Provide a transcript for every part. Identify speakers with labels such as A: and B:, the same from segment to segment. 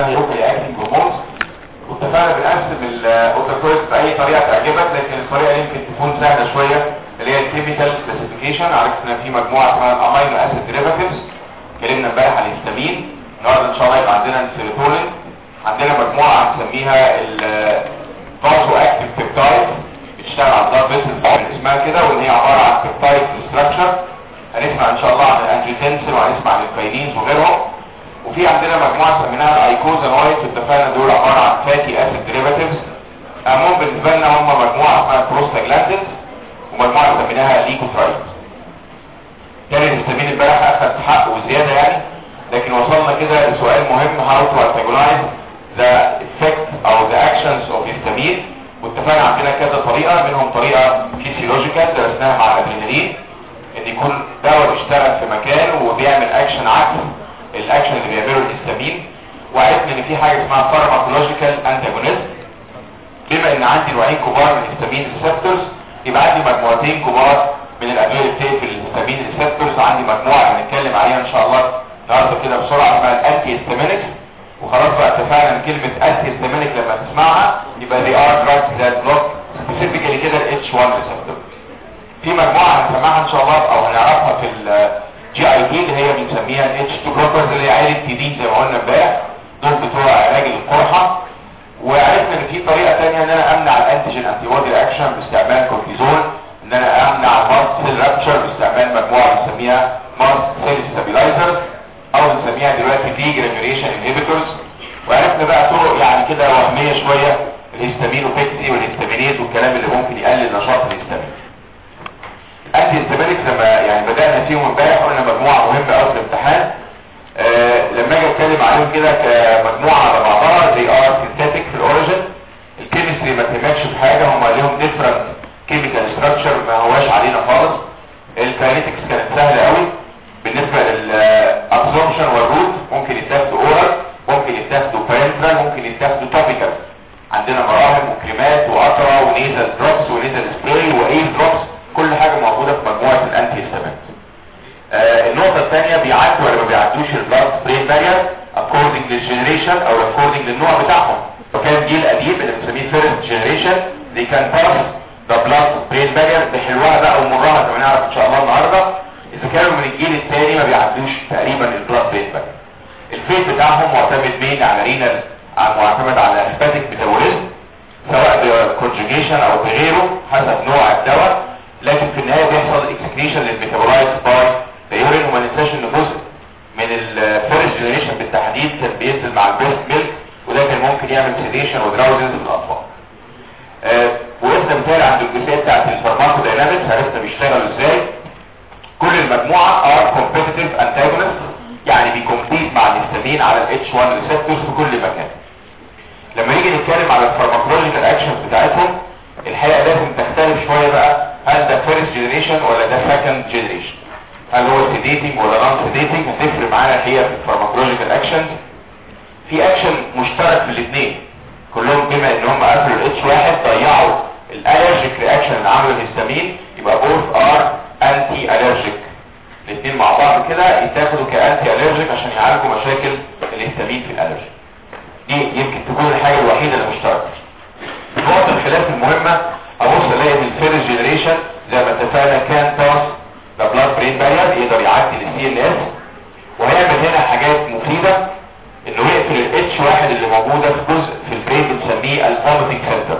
A: يوكلي اكتنج هرمونز واتفقنا بنقسم الاوتوكويز باي طريقه تعجبك لكن الطريقه يمكن تكون سهله شويه اللي هي الكيميكال سبيسيفيكيشن عرفنا في مجموعه اسمها الامينو اسيد ديريفاتيفز اتكلمنا امبارح عن الهستامين النهارده ان شاء الله يبقى عندنا السيروتونين عندنا مجموعه هنسميها الفازو اكتيف بيبتايد بتشتغل على البلاد فيسلز اسمها كده وان هي عباره عن بيبتايد ستراكشر هنسمع ان شاء الله عن الانجيوتنسين وهنسمع عن الكاينينز وغيرهم وفي عندنا مجموعه سميناها الايكوزانويد اتفقنا دول عباره عن فاتي اسيد ديريفاتيفز اهمهم بالنسبه لنا هم مجموعه اسمها بروستاجلاندينز ومجموعه سميناها ليكوترايد كان الهستامين امبارح اخذ حقه وزياده يعني لكن وصلنا كده لسؤال مهم how to antagonize the effect او the actions of histamine واتفقنا عندنا كذا طريقه منهم طريقه فيسيولوجيكال درسناها مع الادرينالين ان يكون دواء بيشتغل في مكان وبيعمل اكشن عكس الاكشن اللي بيعمله الهستامين وعرفنا ان في حاجه اسمها فارماكولوجيكال انتاجونيزم بما ان عندي نوعين كبار من الهستامين ريسبتورز يبقى عندي مجموعتين كبار من الادويه اللي بتقفل الهستامين ريسبتورز عندي مجموعه هنتكلم عليها ان شاء الله النهارده كده بسرعه اسمها الانتي هستامينكس وخلاص بقى اتفقنا ان كلمه انتي هستامينك لما تسمعها يبقى they are drugs that block specifically كده ال H1 receptor في مجموعه هنسمعها ان شاء الله او هنعرفها في الجي اي تي اللي هي بنسميها اتش 2 بلوكرز اللي هي عيله تي دي زي ما قلنا امبارح دول بتوع علاج القرحه وعرفنا ان في طريقه ثانيه ان انا امنع الانتيجين انتي بودي اكشن باستعمال كورتيزون ان انا امنع الماست سيل رابتشر باستعمال مجموعه بنسميها ماست سيل ستابيلايزرز او بنسميها دلوقتي دي جرانيوليشن انهبيتورز وعرفنا بقى طرق يعني كده وهميه شويه الهستامين وبيكسي والهستامينيز والكلام اللي ممكن يقلل نشاط الهستامين انتي هستامينكس لما يعني بدانا فيهم امبارح قلنا مجموعه مهمه قوي في الامتحان آه لما اجي اتكلم عليهم كده كمجموعه على بعضها زي ار سينثيتك في الاوريجن الكيمستري ما تهمكش في حاجه هم ليهم ديفرنت كيميكال ستراكشر ما هواش علينا خالص الكاينيتكس كانت سهله قوي بالنسبه للابسوربشن والروت ممكن يتاخدوا اورال ممكن يتاخدوا بارنترال ممكن يتاخدوا توبيكال عندنا مراهم وكريمات وقطره ونيزل دروبس ونيزل سبراي واير دروبس كل حاجه موجوده في مجموعه الانتي هيستامين آه النقطه الثانيه بيعدوا ولا ما بيعدوش البلاد برين بارير اكوردنج للجنريشن او اكوردنج للنوع بتاعهم فكان جيل قديم اللي بنسميه فيرست جنريشن دي كان باس ذا بلاد برين بارير بحلوها بقى ومرها زي ما نعرف ان شاء الله النهارده اذا كانوا من الجيل الثاني ما بيعدوش تقريبا البلاد برين بارير الفيت بتاعهم معتمد مين على رينال معتمد على هيباتيك ميتابوليزم سواء بكونجوجيشن او بغيره حسب نوع الدواء لكن في النهايه بيحصل اكسكريشن للميتابولايتس باي اليورين وما ننساش ان جزء من الفيرست جنريشن بالتحديد كان بينزل مع البريست ميلك وده كان ممكن يعمل سيديشن ودراوزنس في الاطفال. آه وقفنا مثال عند الجزئيه بتاعت الفارماكو داينامكس عرفنا بيشتغلوا ازاي. كل المجموعه ار كومبيتيتيف انتاجونست يعني بيكمبيت مع الهستامين على الاتش 1 ريسبتورز في كل مكان. لما نيجي نتكلم على الفارماكولوجيكال اكشنز بتاعتهم الحقيقه لازم تختلف شويه بقى هل ده فيرست جنريشن ولا ده سكند جنريشن هل هو سيديتنج ولا نون سيديتنج هتفرق معانا الحقيقه في الفارماكولوجيكال اكشنز في اكشن مشترك في الاثنين كلهم بما ان هم قفلوا الاتش واحد ضيعوا الالرجيك رياكشن اللي عمله الهستامين يبقى بوث ار انتي الرجيك الاثنين مع بعض كده يتاخدوا كانتي الرجيك عشان يعالجوا مشاكل الهستامين في الالرجي دي يمكن تكون الحاجه الوحيده المشتركه نقطه الخلاف المهمه ابص الاقي ان الفيرست جنريشن زي ما اتفقنا كان باس ذا بلاد برين بارير يقدر يعدي للسي ال اس وهيعمل هنا حاجات مفيده انه يقفل الاتش واحد اللي موجوده في جزء في البرين بنسميه الفوميتنج سنتر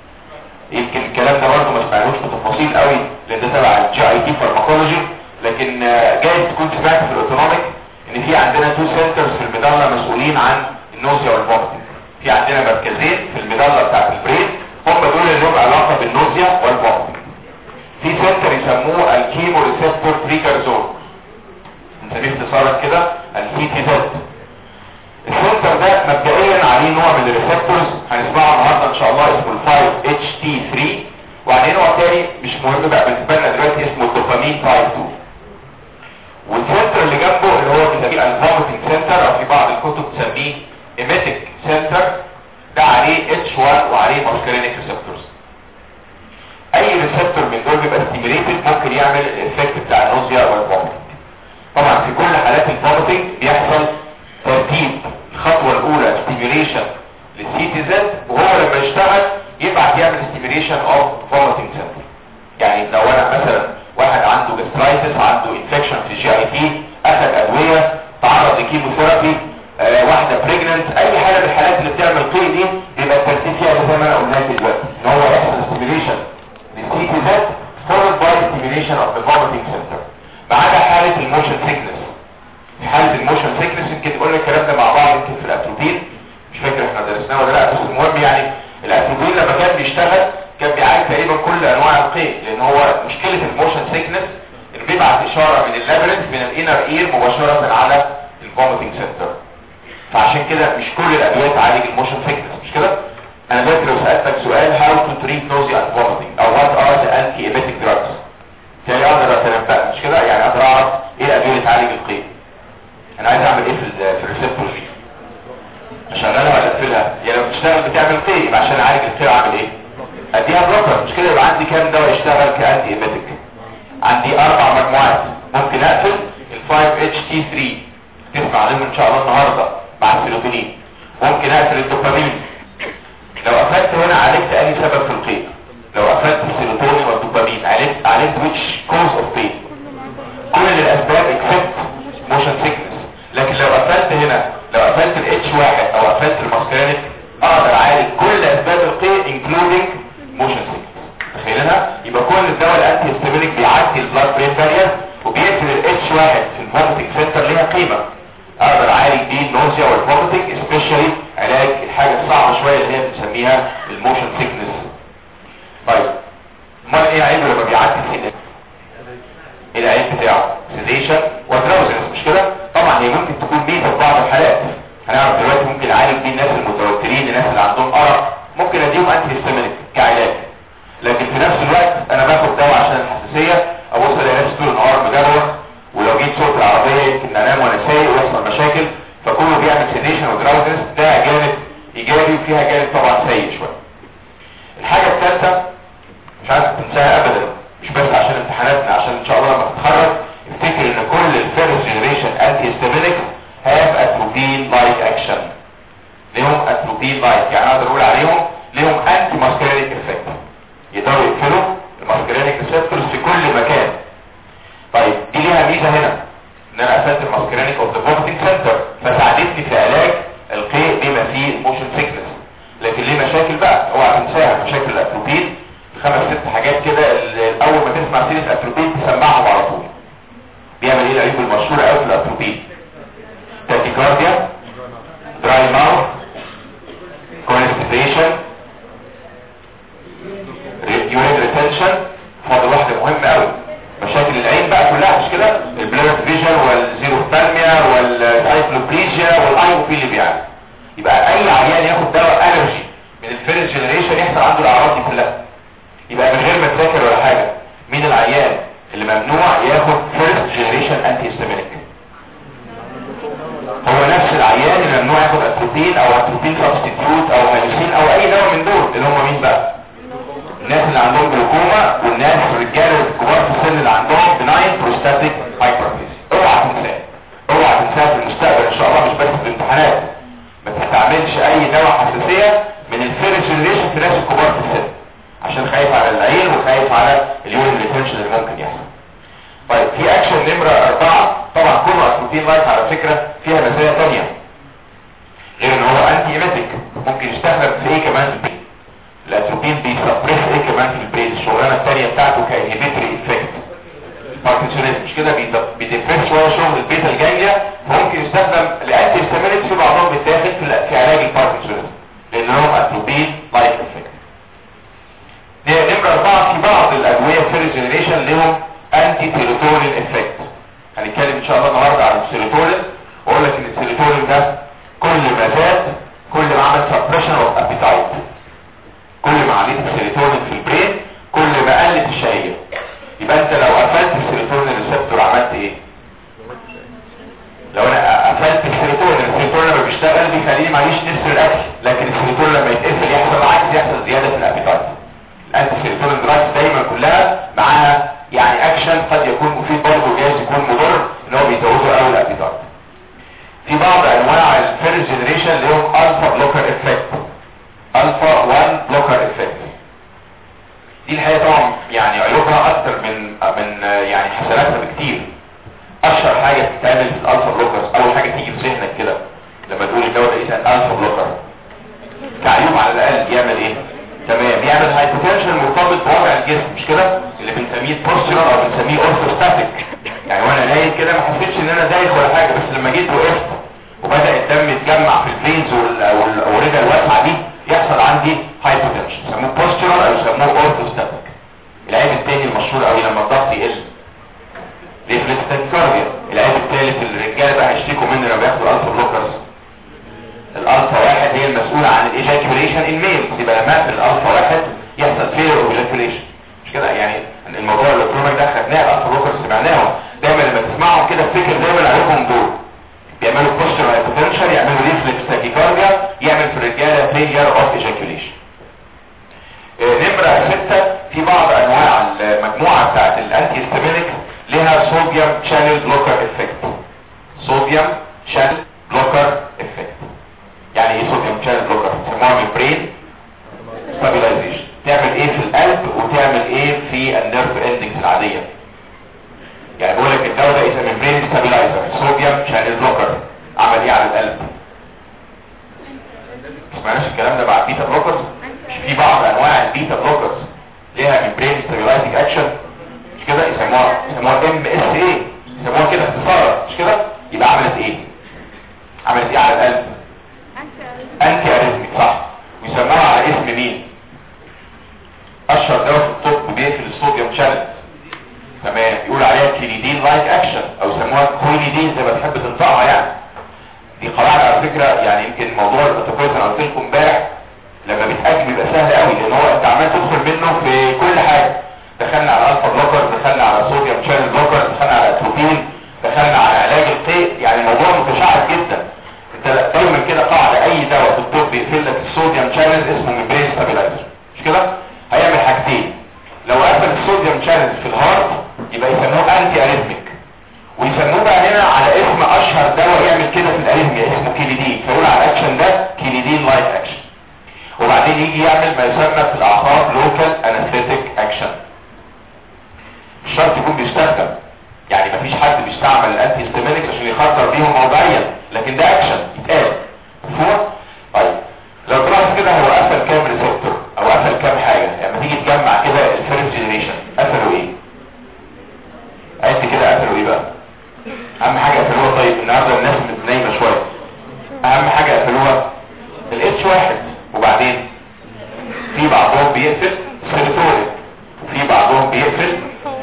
A: يمكن الكلام ده برضه ما سمعناهوش بتفاصيل قوي لان ده تبع الجي اي تي فارماكولوجي لكن جايز تكون سمعت في الاوتونوميك ان في عندنا تو سنترز في الميدالا مسؤولين عن النوزيا والفوميتنج في عندنا مركزين في الميدالا بتاعت البرين هم دول اللي لهم علاقه بالنوزيا والفوميتنج في سنتر يسموه الكيمو ريسبتور تريجر زون نسميه اختصارا كده السي تي زد السنتر ده مبدئيا عليه نوع من الريسبتورز هنسمعه النهارده ان شاء الله اسمه ال 5 اتش تي 3 وعليه نوع تاني مش مهم بقى بالنسبه لنا دلوقتي اسمه الدوبامين تايب 2 والسنتر اللي جنبه اللي هو بنسميه الفوميتنج سنتر او في بعض الكتب تسميه ايميتيك سنتر ده عليه اتش 1 وعليه ماسكرينيك ريسبتورز اي ريسبتور من دول بيبقى ستيميليتد ممكن يعمل الايفكت بتاع النوزيا والفوميتنج طبعا في كل حالات الفوميتنج بيحصل ترتيب الخطوه الاولى ستيميوليشن للسي تي زد وهو لما يشتغل يبعت يعمل ستيميوليشن اوف فوميتنج سنتر يعني لو انا مثلا واحد عنده جاسترايتس عنده انفكشن في الجي اي تي اخذ ادويه تعرض لكيموثيرابي آه واحده بريجننت اي حاله من الحالات اللي بتعمل قي دي بيبقى الترتيب فيها زي ما انا قلنا دلوقتي ان هو يحصل ستيميوليشن للسي تي زد followed by stimulation of the vomiting center ما عدا حاله الموشن سيكنس في حاله الموشن سيكنس يمكن قلنا الكلام ده مع بعض يمكن في الاتروبين مش فاكر احنا درسناه ولا لا بس المهم يعني الاتروبين لما كان بيشتغل كان بيعالج تقريبا كل انواع القيء لان هو مشكله الموشن سيكنس انه بيبعت اشاره من اللابرنت من الانر اير مباشره على الفوميتنج سنتر فعشان كده مش كل الادويه تعالج الموشن سيكنس مش كده انا دلوقتي لو سالتك سؤال how to treat nausea and vomiting او what are the anti-emetic drugs يعني اقدر اتنبأ مش كده يعني اقدر اعرف ايه الادويه اللي تعالج القيء انا عايز اعمل ايه في ال في الريسبتور دي اشغلها ولا اقفلها يعني لو بتشتغل بتعمل قيء يبقى عشان اعالج القيء اعمل ايه اديها بلوكر مش كده يبقى عندي كام دواء يشتغل كانتي ايميتيك عندي اربع مجموعات ممكن اقفل ال 5 اتش تي 3 تسمع عليهم ان شاء الله النهارده مع السيروتونين ممكن اقفل الدوبامين لو قفلت هنا عالجت اي سبب في القيء لو قفلت السيروتونين والدوبامين عالجت عالجت which cause of pain كل الاسباب except motion sickness لكن لو قفلت هنا لو قفلت الاتش واحد او قفلت الماسكرينيك اقدر اعالج كل اسباب القيء including motion sickness تخيلها يبقى كل الدواء الانتي هيستامينيك بيعدي البلاد برين بارير وبيقفل الاتش واحد في الفوميتنج سنتر ليها قيمه اقدر اعالج بيه النوزيا والفوميتنج سبيشالي علاج الحاجه الصعبه شويه اللي هي بنسميها الموشن سيكنس طيب امال ايه عيبه لما بيعدي السنة ايه العيب بتاعه سيديشن ودراوزنس مش كده طبعا هي ممكن تكون ميزه في بعض الحالات هنعرف دلوقتي ممكن اعالج بيه الناس المتوترين الناس اللي عندهم ارق ممكن اديهم انتي هيستامينيك كعلاج لكن في نفس الوقت انا باخد دواء عشان الحساسيه ابص الاقي نفسي طول النهار مجروح ولو جيت صوت العربيه يمكن انام وانا سايق ويحصل مشاكل فكله بيعمل سيديشن ودراوزنس ده جانب ايجابي وفيها جانب طبعا سيء شويه الحاجه الثالثه مش عايز تنساها ابدا مش بس عشان امتحاناتنا عشان ان شاء الله لما تتخرج افتكر ان كل الفيرست جنريشن انتي هيستامينيك هاف اتروبين لايك اكشن ليهم اتروبين لايك يعني اقدر اقول عليهم ليهم انتي ماسكرينيك افكت يقدروا يقفلوا الماسكرينيك ريسبتورز في كل مكان طيب دي ليها ميزه هنا ان انا قفلت الماسكرينيك اوف ذا فوميتنج سنتر فساعدتني في علاج القيء بما فيه الموشن سيكنس لكن ليه مشاكل بقى اوعى تنساها مشاكل الاتروبين خمس ست حاجات كده اللي اول ما تسمع سيره اتروبين تسمعهم على طول بيعمل ايه العيوب المشهوره قوي في الاتروبين تاكيكارديا دراي ماوث كونستيبيشن يورين ريتنشن فاضل واحده مهمه قوي مشاكل العين بقى كلها مش كده البلاد فيجن والزيروفتالميا والسايكلوبليجيا والايوبي اللي بيعمل يبقى اي عيان ياخد دواء الرجي من الفيرست جنريشن يحصل عنده الاعراض دي كلها يبقى من غير ما تذاكر ولا حاجه مين العيان اللي ممنوع ياخد فيرست جنريشن انتي هيستامينيك هو نفس العيان اللي ممنوع ياخد اتروبين او اتروبين سبستيتيوت او مالوسين او اي دواء من دول اللي هم مين بقى الناس اللي عندهم جلوكوما والناس الرجاله الكبار في السن اللي عندهم بناين بروستاتيك هايبرتيزي اوعى تنساه اوعى تنساه في المستقبل ان شاء الله مش بس في الامتحانات ما تستعملش اي دواء حساسيه من الفيرست جنريشن في الناس الكبار في السن عشان خايف على العين وخايف على اليورين ريتنشن اللي ممكن يحصل طيب في اكشن نمرة اربعة طبعا كله اتروبين لايت على فكرة فيها مزايا تانية غير ان هو انتي ايميتيك ممكن يستخدم في ايه كمان في البرين الاتروبين بيسبريس ايه كمان في البرين الشغلانة التانية بتاعته كانهبيتري افكت باركنسونيزم مش كده بيدفرس شوية شغل البيتا الجاية فممكن يستخدم الانتي هيستامينيك في بعضهم بيتاخد في في علاج الباركنسونيزم لان لهم اتروبين لايت افكت نمرة أربعة في بعض الأدوية فيرست جنريشن لهم أنتي سيروتونين إفكت هنتكلم إن شاء الله النهاردة عن السيروتونين وأقول لك إن السيروتونين ده كل ما زاد كل ما عمل سبريشن أوف أبيتايت كل ما عليت السيروتونين في البرين كل ما قلت الشهية يبقى أنت لو قفلت السيروتونين ريسبتور عملت إيه؟ لو أنا قفلت السيروتونين السيروتونين لما بيشتغل بيخليني معيش نفس الأكل لكن السيروتونين لما يتقفل يحصل عكس يحصل زيادة في الأبيتايت الانتي سيروتونين دراجز دايما كلها معاها يعني اكشن قد يكون مفيد برضه جايز يكون مضر ان هو بيزودوا قوي الابيتايت في بعض انواع الفيرست جنريشن ميديكيشن لهم الفا بلوكر افكت الفا 1 بلوكر افكت دي الحقيقه طبعا يعني عيوبها اكتر من من يعني حسناتها بكتير اشهر حاجه بتتعمل في الالفا بلوكرز اول حاجه تيجي في ذهنك كده لما تقول الدواء ده اسمه الفا بلوكر كعيوب على الاقل يعمل ايه تمام يعمل هايبوتنشن مرتبط بوضع الجسم مش كده اللي بنسميه بوستيرال او بنسميه اورثوستاتيك يعني وانا نايم كده ما حسيتش ان انا دايخ ولا حاجه بس لما جيت وقفت وبدا الدم يتجمع في الفينز والاورده الواسعه دي يحصل عندي هايبوتنشن يسموه بوستيرال او يسموه اورثوستاتيك العيب الثاني المشهور قوي لما الضغط يقل ريفلكس تاكيكارديا العيب الثالث الرجاله بقى هيشتكوا منه لما بياخدوا الفا بلوكرز الالفا واحد هي المسؤولة عن الايجاكيوليشن الميل يبقى لما في الالفا واحد يحصل فير اوف ايجاكيوليشن مش كده يعني الموضوع الالكترونيك ده خدناه الالفا بلوكرز سمعناهم دايما لما تسمعهم كده افتكر دايما عليهم دول بيعملوا بوستر هايبوتنشن يعملوا ريفلكس تاكيكارديا يعمل في الرجاله فيلير اوف ايجاكيوليشن نمرة ستة في بعض انواع المجموعة بتاعت الانتي ستامينيك لها صوديوم شانل بلوكر افكت صوديوم شانل بلوكر افكت يعني ايه صوديوم شانل بلوكر سموها ميمبرين ستابيلايزيشن تعمل ايه في القلب وتعمل ايه في النيرف اندنجز العادية يعني بقول لك الدواء ده اسمه ميمبرين ستابيلايزر صوديوم شانل بلوكر عمل ايه على القلب ما سمعناش الكلام ده مع البيتا بلوكرز مش في بعض انواع البيتا بلوكرز ليها ميمبرين ستابيلايزنج اكشن مش كده يسموها يسموها ام اس اي يسموها كده اختصارا مش كده يبقى عملت ايه عملت ايه على القلب انتي اريثميك صح ويسموها على اسم مين اشهر دواء في الطب بيقفل الصوديوم شانل تمام يقول عليها كينيدين لايك اكشن او يسموها كوينيدين زي ما تحب تنطقها يعني دي قواعد على فكره يعني يمكن موضوع البروتوكول انا قلت لكم امبارح لما بيتاجل بيبقى سهل قوي لان هو انت عمال تدخل منه في كل حاجه دخلنا على الفا بلوكر دخلنا على صوديوم شانل بلوكر دخلنا على اتروبين دخلنا على علاج القيء يعني الموضوع متشعب جدا انت دايما كده قاعده اي دواء في الطب بيقفل لك الصوديوم شانل اسمه ميمبرين ستابيلايزر مش كده هيعمل حاجتين لو قفل الصوديوم شانل في الهارت يبقى يسموه انتي اريثميك ويسموه بقى هنا على اسم اشهر دواء يعمل كده في الاريثميا اسمه كيليدين فيقول على الاكشن ده كيليدين لايك اكشن وبعدين يجي يعمل ما يسمى في الاعصاب لوكال انستيك اكشن مش شرط يكون بيستخدم يعني مفيش حد بيستعمل الانتي هيستامينكس عشان يخطر بيهم موضعيا لكن ده اكشن يتقال مفهوم طيب لو تلاحظ كده هو قفل كام ريسبتور او قفل كام حاجه لما يعني تيجي تجمع كده الفيرست جنريشن قفلوا ايه عد كده قفلوا ايه بقى اهم حاجه قفلوها طيب النهارده الناس نايمه شويه اهم حاجه قفلوها الاتش واحد وبعدين في بعضهم بيقفل سيرتوري وفي بعضهم بيقفل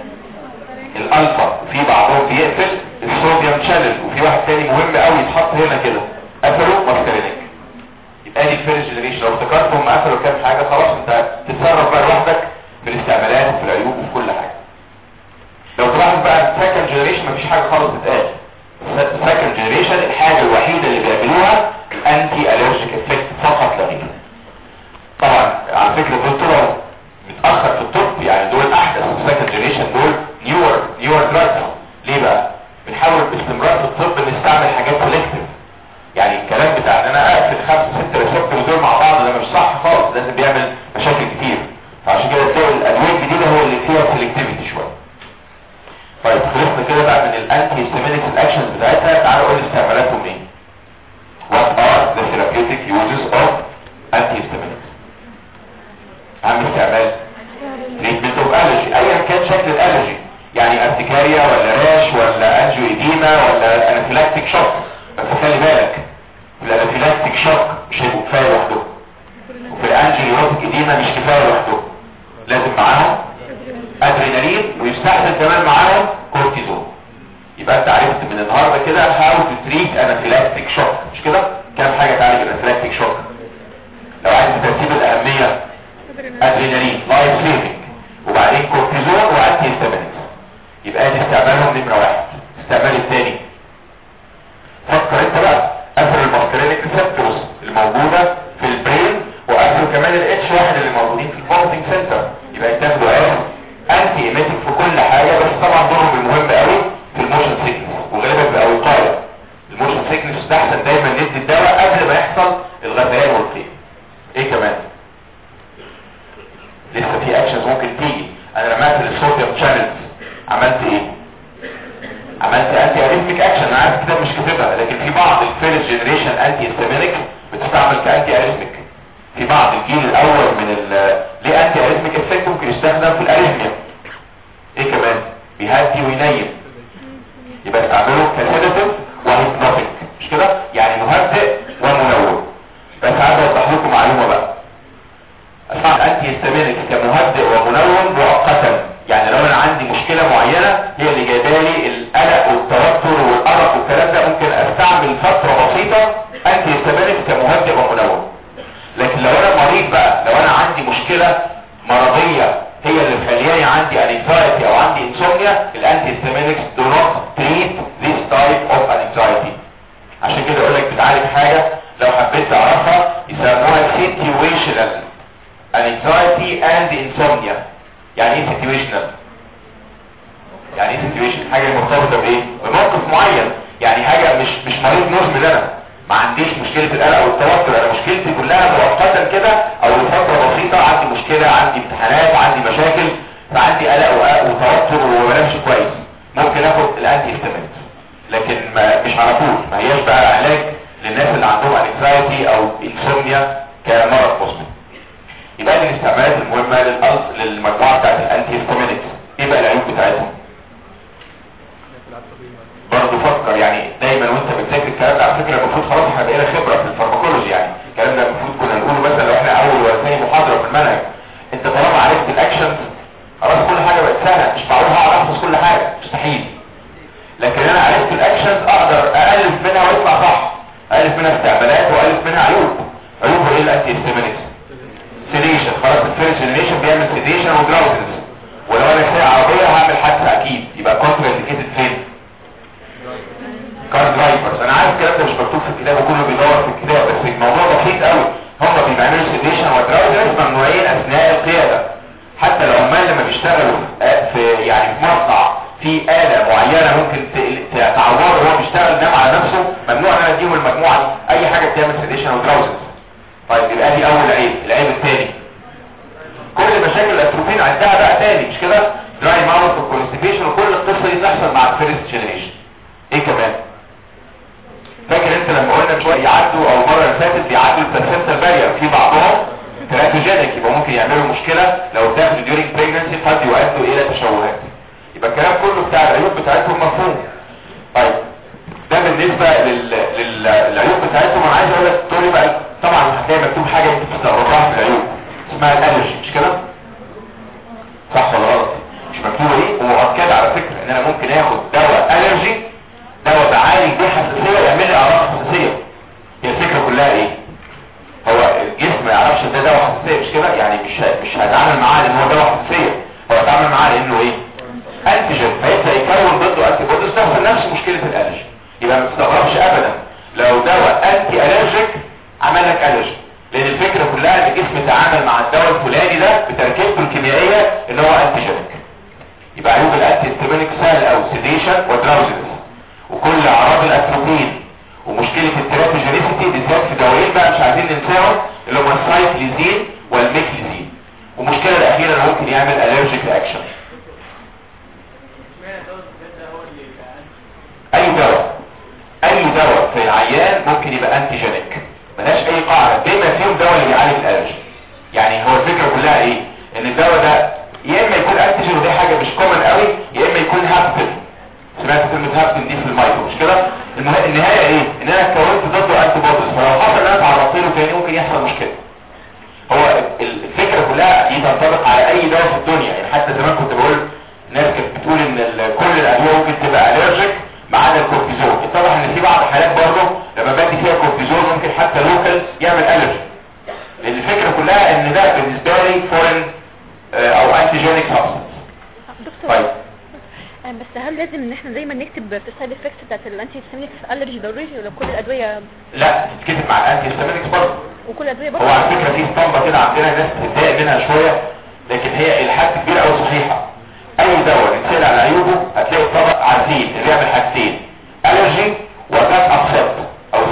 A: الالفا وفي بعضهم بيقفل الصوديوم شانل وفي واحد تاني مهم قوي يتحط هنا كده قفلوا ماسترينيك يبقى دي الفيرست جنريشن لو افتكرت هم قفلوا كام حاجه خلاص انت تتصرف بقى لوحدك في الاستعمالات وفي العيوب وفي كل حاجه لو تلاحظ بقى السكند جنريشن مفيش حاجه خالص تتقال السكند جنريشن الحاجه الوحيده اللي بيعملوها الانتي الرجيك افكت فقط لا غير طبعا على فكره دول طلعوا متاخر في الطب يعني دول احدث السكند جنريشن دول نيور نيور دراجز ليه بقى بنحاول باستمرار في الطب نستعمل حاجات سيلكتيف يعني الكلام بتاع ان انا اقفل خمسه ست ريسبتور دول مع بعض ده مش صح خالص لازم بيعمل مشاكل كتير فعشان كده تلاقي الادويه الجديده هو اللي فيها سيلكتيفيتي شويه طيب خلصنا كده بقى من الانتي هيستامينكس الاكشنز بتاعتها تعالوا نقول استعمالاتهم ايه what are the therapeutic uses of antihistaminics اهم استعمال treatment of allergy ايا كان شكل الالرجي يعني ارتكاريا ولا راش ولا انجيو ايديما ولا انافيلاكتيك شوك بس خلي بالك في الانافيلاكتيك شوك مش هيبقوا كفايه لوحدهم وفي الانجيوتيك ايديما مش كفايه لوحدهم لازم معاهم ادرينالين ويستحسن كمان معاهم كورتيزون يبقى انت عرفت من النهارده كده هاو تو تريت انافيلاكتيك شوك مش كده كام حاجه تعالج الانافيلاكتيك شوك لو عايز ترتيب الاهميه ادرينالين لايف سيفنج وبعدين كورتيزون وانتي هيستامينكس يبقى دي استعمالهم نمره واحد الاستعمال الثاني فكر انت بقى اثر الماسكرينيك ريسبتورز الموجوده في البرين واثر كمان الاتش واحد اللي موجودين في الفولتنج سنتر يبقى يتاخدوا ايه انتي ايميتيك في كل حاجه بس طبعا دورهم المهم قوي في الموشن سيكنس وغالبا بيبقى وقايه الموشن سيكنس يستحسن دايما ندي الدواء قبل ما يحصل الغثيان والقيء ايه كمان لسه في اكشنز ممكن تيجي انا لما اقفل الصوديوم شانلز عملت ايه عملت انتي اريثميك اكشن انا عارف كده مش كاتبها لكن في بعض الفيرست جنريشن انتي هيستامينيك بتستعمل كانتي اريثميك في بعض الجيل الاول من ال ليه انتي اريثميك افكت ممكن يستخدم في الاريثميا ايه كمان بيهدي وينيم يبقى استعمله كسيداتيف وهيبنوتيك مش كده يعني مهدئ ومنور بس عايز اوضح لكم معلومه بقى اسمع الانتي هيستامينيك كمهدئ ومنوم مؤقتا يعني لو انا عندي مشكله معينه هي اللي جايبه لي القلق والتوتر والارق والكلام ده ممكن استعمل فتره بسيطه انتي هيستامينيك كمهدئ ومنوم لكن لو انا مريض بقى لو انا عندي مشكله مرضيه هي اللي مخلياني عندي انكزايتي او عندي انسومنيا الانتي هيستامينكس do not treat this type of anxiety عشان كده اقول لك بتعالج حاجه لو حبيت تعرفها يسموها situational anxiety and insomnia يعني ايه situational يعني ايه situation حاجه مرتبطه بايه بموقف معين يعني حاجه مش مش مريض مزمن انا ما عنديش مشكله القلق والتوتر انا مشكلتي كلها مؤقتا كده او لفتره بسيطه عندي مشكله عندي امتحانات عندي مشاكل فعندي قلق وتوتر وما بنامش كويس ممكن اخد الانتي هيستامينز لكن ما مش على طول ما هياش بقى علاج للناس اللي عندهم انكزايتي او انسومنيا كمرض مزمن يبقى دي الاستعمالات المهمه للألف للمجموعه بتاعت الانتي هيستامينكس ايه بقى العيوب بتاعتهم برضه فكر يعني دايما وانت بتذاكر الكلام ده على فكره المفروض خلاص احنا بقينا خبره في الفارماكولوجي يعني الكلام ده المفروض كنا نقوله مثلا لو احنا اول ولا ثاني محاضره في المنهج انت طالما عرفت الاكشنز خلاص كل حاجه بقت سهله مش معقول هقعد احفظ كل حاجه مستحيل لكن انا عرفت الاكشنز اقدر الف منها ويطلع صح الف منها استعمالات والف منها عيوب عيوبه ايه الانتي هيستامينكس سيديشن خلاص الفيرست جنريشن بيعمل سيديشن ودراوزنس ولو انا سايق عربيه هعمل حادثه اكيد يبقى كونتر انديكيتد فين كار درايفرز انا عارف الكلام ده مش مكتوب في الكتاب وكله بيدور في الكتاب بس الموضوع بسيط قوي هم بيعملوا سيديشن ودراوزنس ممنوعين اثناء القياده حتى العمال لما بيشتغلوا في يعني في مصنع في آلة معينة ممكن تعوره وهو بيشتغل نام على نفسه ممنوع ان انا اديهم المجموعة دي اي حاجة بتعمل سيديشن ودراوزنس طيب يبقى دي اول عيب العيب الثاني كل مشاكل الاتروبين عندها بقى تاني مش كده دراي ماوث والكونستيبيشن وكل القصه دي تحصل مع الفيرست جنريشن ايه كمان فاكر انت لما قلنا شويه يعدوا او المره اللي فاتت بيعدوا البلاسنتا بارير في بعضهم تراتوجينيك يبقى ممكن يعملوا مشكله لو اتاخدوا ديورنج بريجنسي قد يؤدوا الى تشوهات يبقى الكلام كله بتاع العيوب بتاعتهم مفهوم طيب ده بالنسبه لل... لل... للعيوب بتاعتهم انا عايز اقول لك تقول لي بقى طبعا هتلاقي مكتوب حاجه انت بتستغربها في العيوب اسمها الالرجي مش كده صح ولا غلط مش مكتوبه ايه ومؤكد على فكره ان انا ممكن اخد دواء الرجي دواء بعالج بيه حساسيه يعمل لي اعراض حساسيه هي الفكره كلها ايه هو الجسم ما يعرفش ان ده دواء حساسيه مش كده يعني مش مش هتعامل معاه لان هو دواء حساسيه هو هتعامل معاه لانه ايه انتيجين فيبدا يكون ضده انتي بوديز تحصل نفس مشكله الالرجي يبقى ما تستغربش ابدا لو دواء انتي الرجيك عمل لك الرجي لان الفكرة كلها ان الجسم تعامل مع الدواء الفلاني ده بتركيبته الكيميائية اللي هو انتيجينيك يبقى عيوب الانتي هيستامينيك سهل او سيديشن ودراوزنس وكل اعراض الاتروبين ومشكلة التراتوجينيسيتي بالذات في دوايين بقى مش عايزين ننساهم اللي هم السايكليزين والميكليزين والمشكلة الاخيرة اللي ممكن يعمل الرجيك رياكشن اي دواء اي دواء في العيان ممكن يبقى انتيجينيك ملهاش اي قاعدة بما فيهم دواء اللي بيعالج الالرجي يعني هو الفكرة كلها ايه ان الدواء ده يا اما يكون انتيجين ودي حاجة مش كومن قوي يا اما يكون هابتن سمعت كلمة هابتن دي في المايكرو مش كده المه... النهاية ايه ان انا كونت ضده انتي بوديز فلو حصل ان انا تعرضت له تاني ممكن يحصل مشكلة هو الفكرة كلها دي تنطبق على اي دواء في الدنيا يعني حتى زمان كنت بقول ناس كانت بتقول ان كل الادوية ممكن تبقى الرجيك ما عدا الكورتيزون اتضح ان في بعض الحالات برضه لما بدي فيها كورتيزون ممكن حتى لوكال يعمل الرجي لان الفكره كلها ان ده بالنسبه لي فورين او انتيجينيك سبستنس
B: دكتور طيب بس هل لازم ان احنا دايما نكتب في السايد افكتس بتاعت الانتي هيستامينكس الرجي ضروري ولا كل الادويه
A: لا تتكتب مع الانتي هيستامينكس برضه
B: وكل الادويه برضه
A: هو على فكره في اسطمبه كده عندنا ناس بتتضايق منها شويه لكن هي الحد كبير قوي صحيحه اي دواء نتسال على عيوبه هتلاقي الطبق عارفين اللي بيعمل حاجتين الرجي وجات ابسط او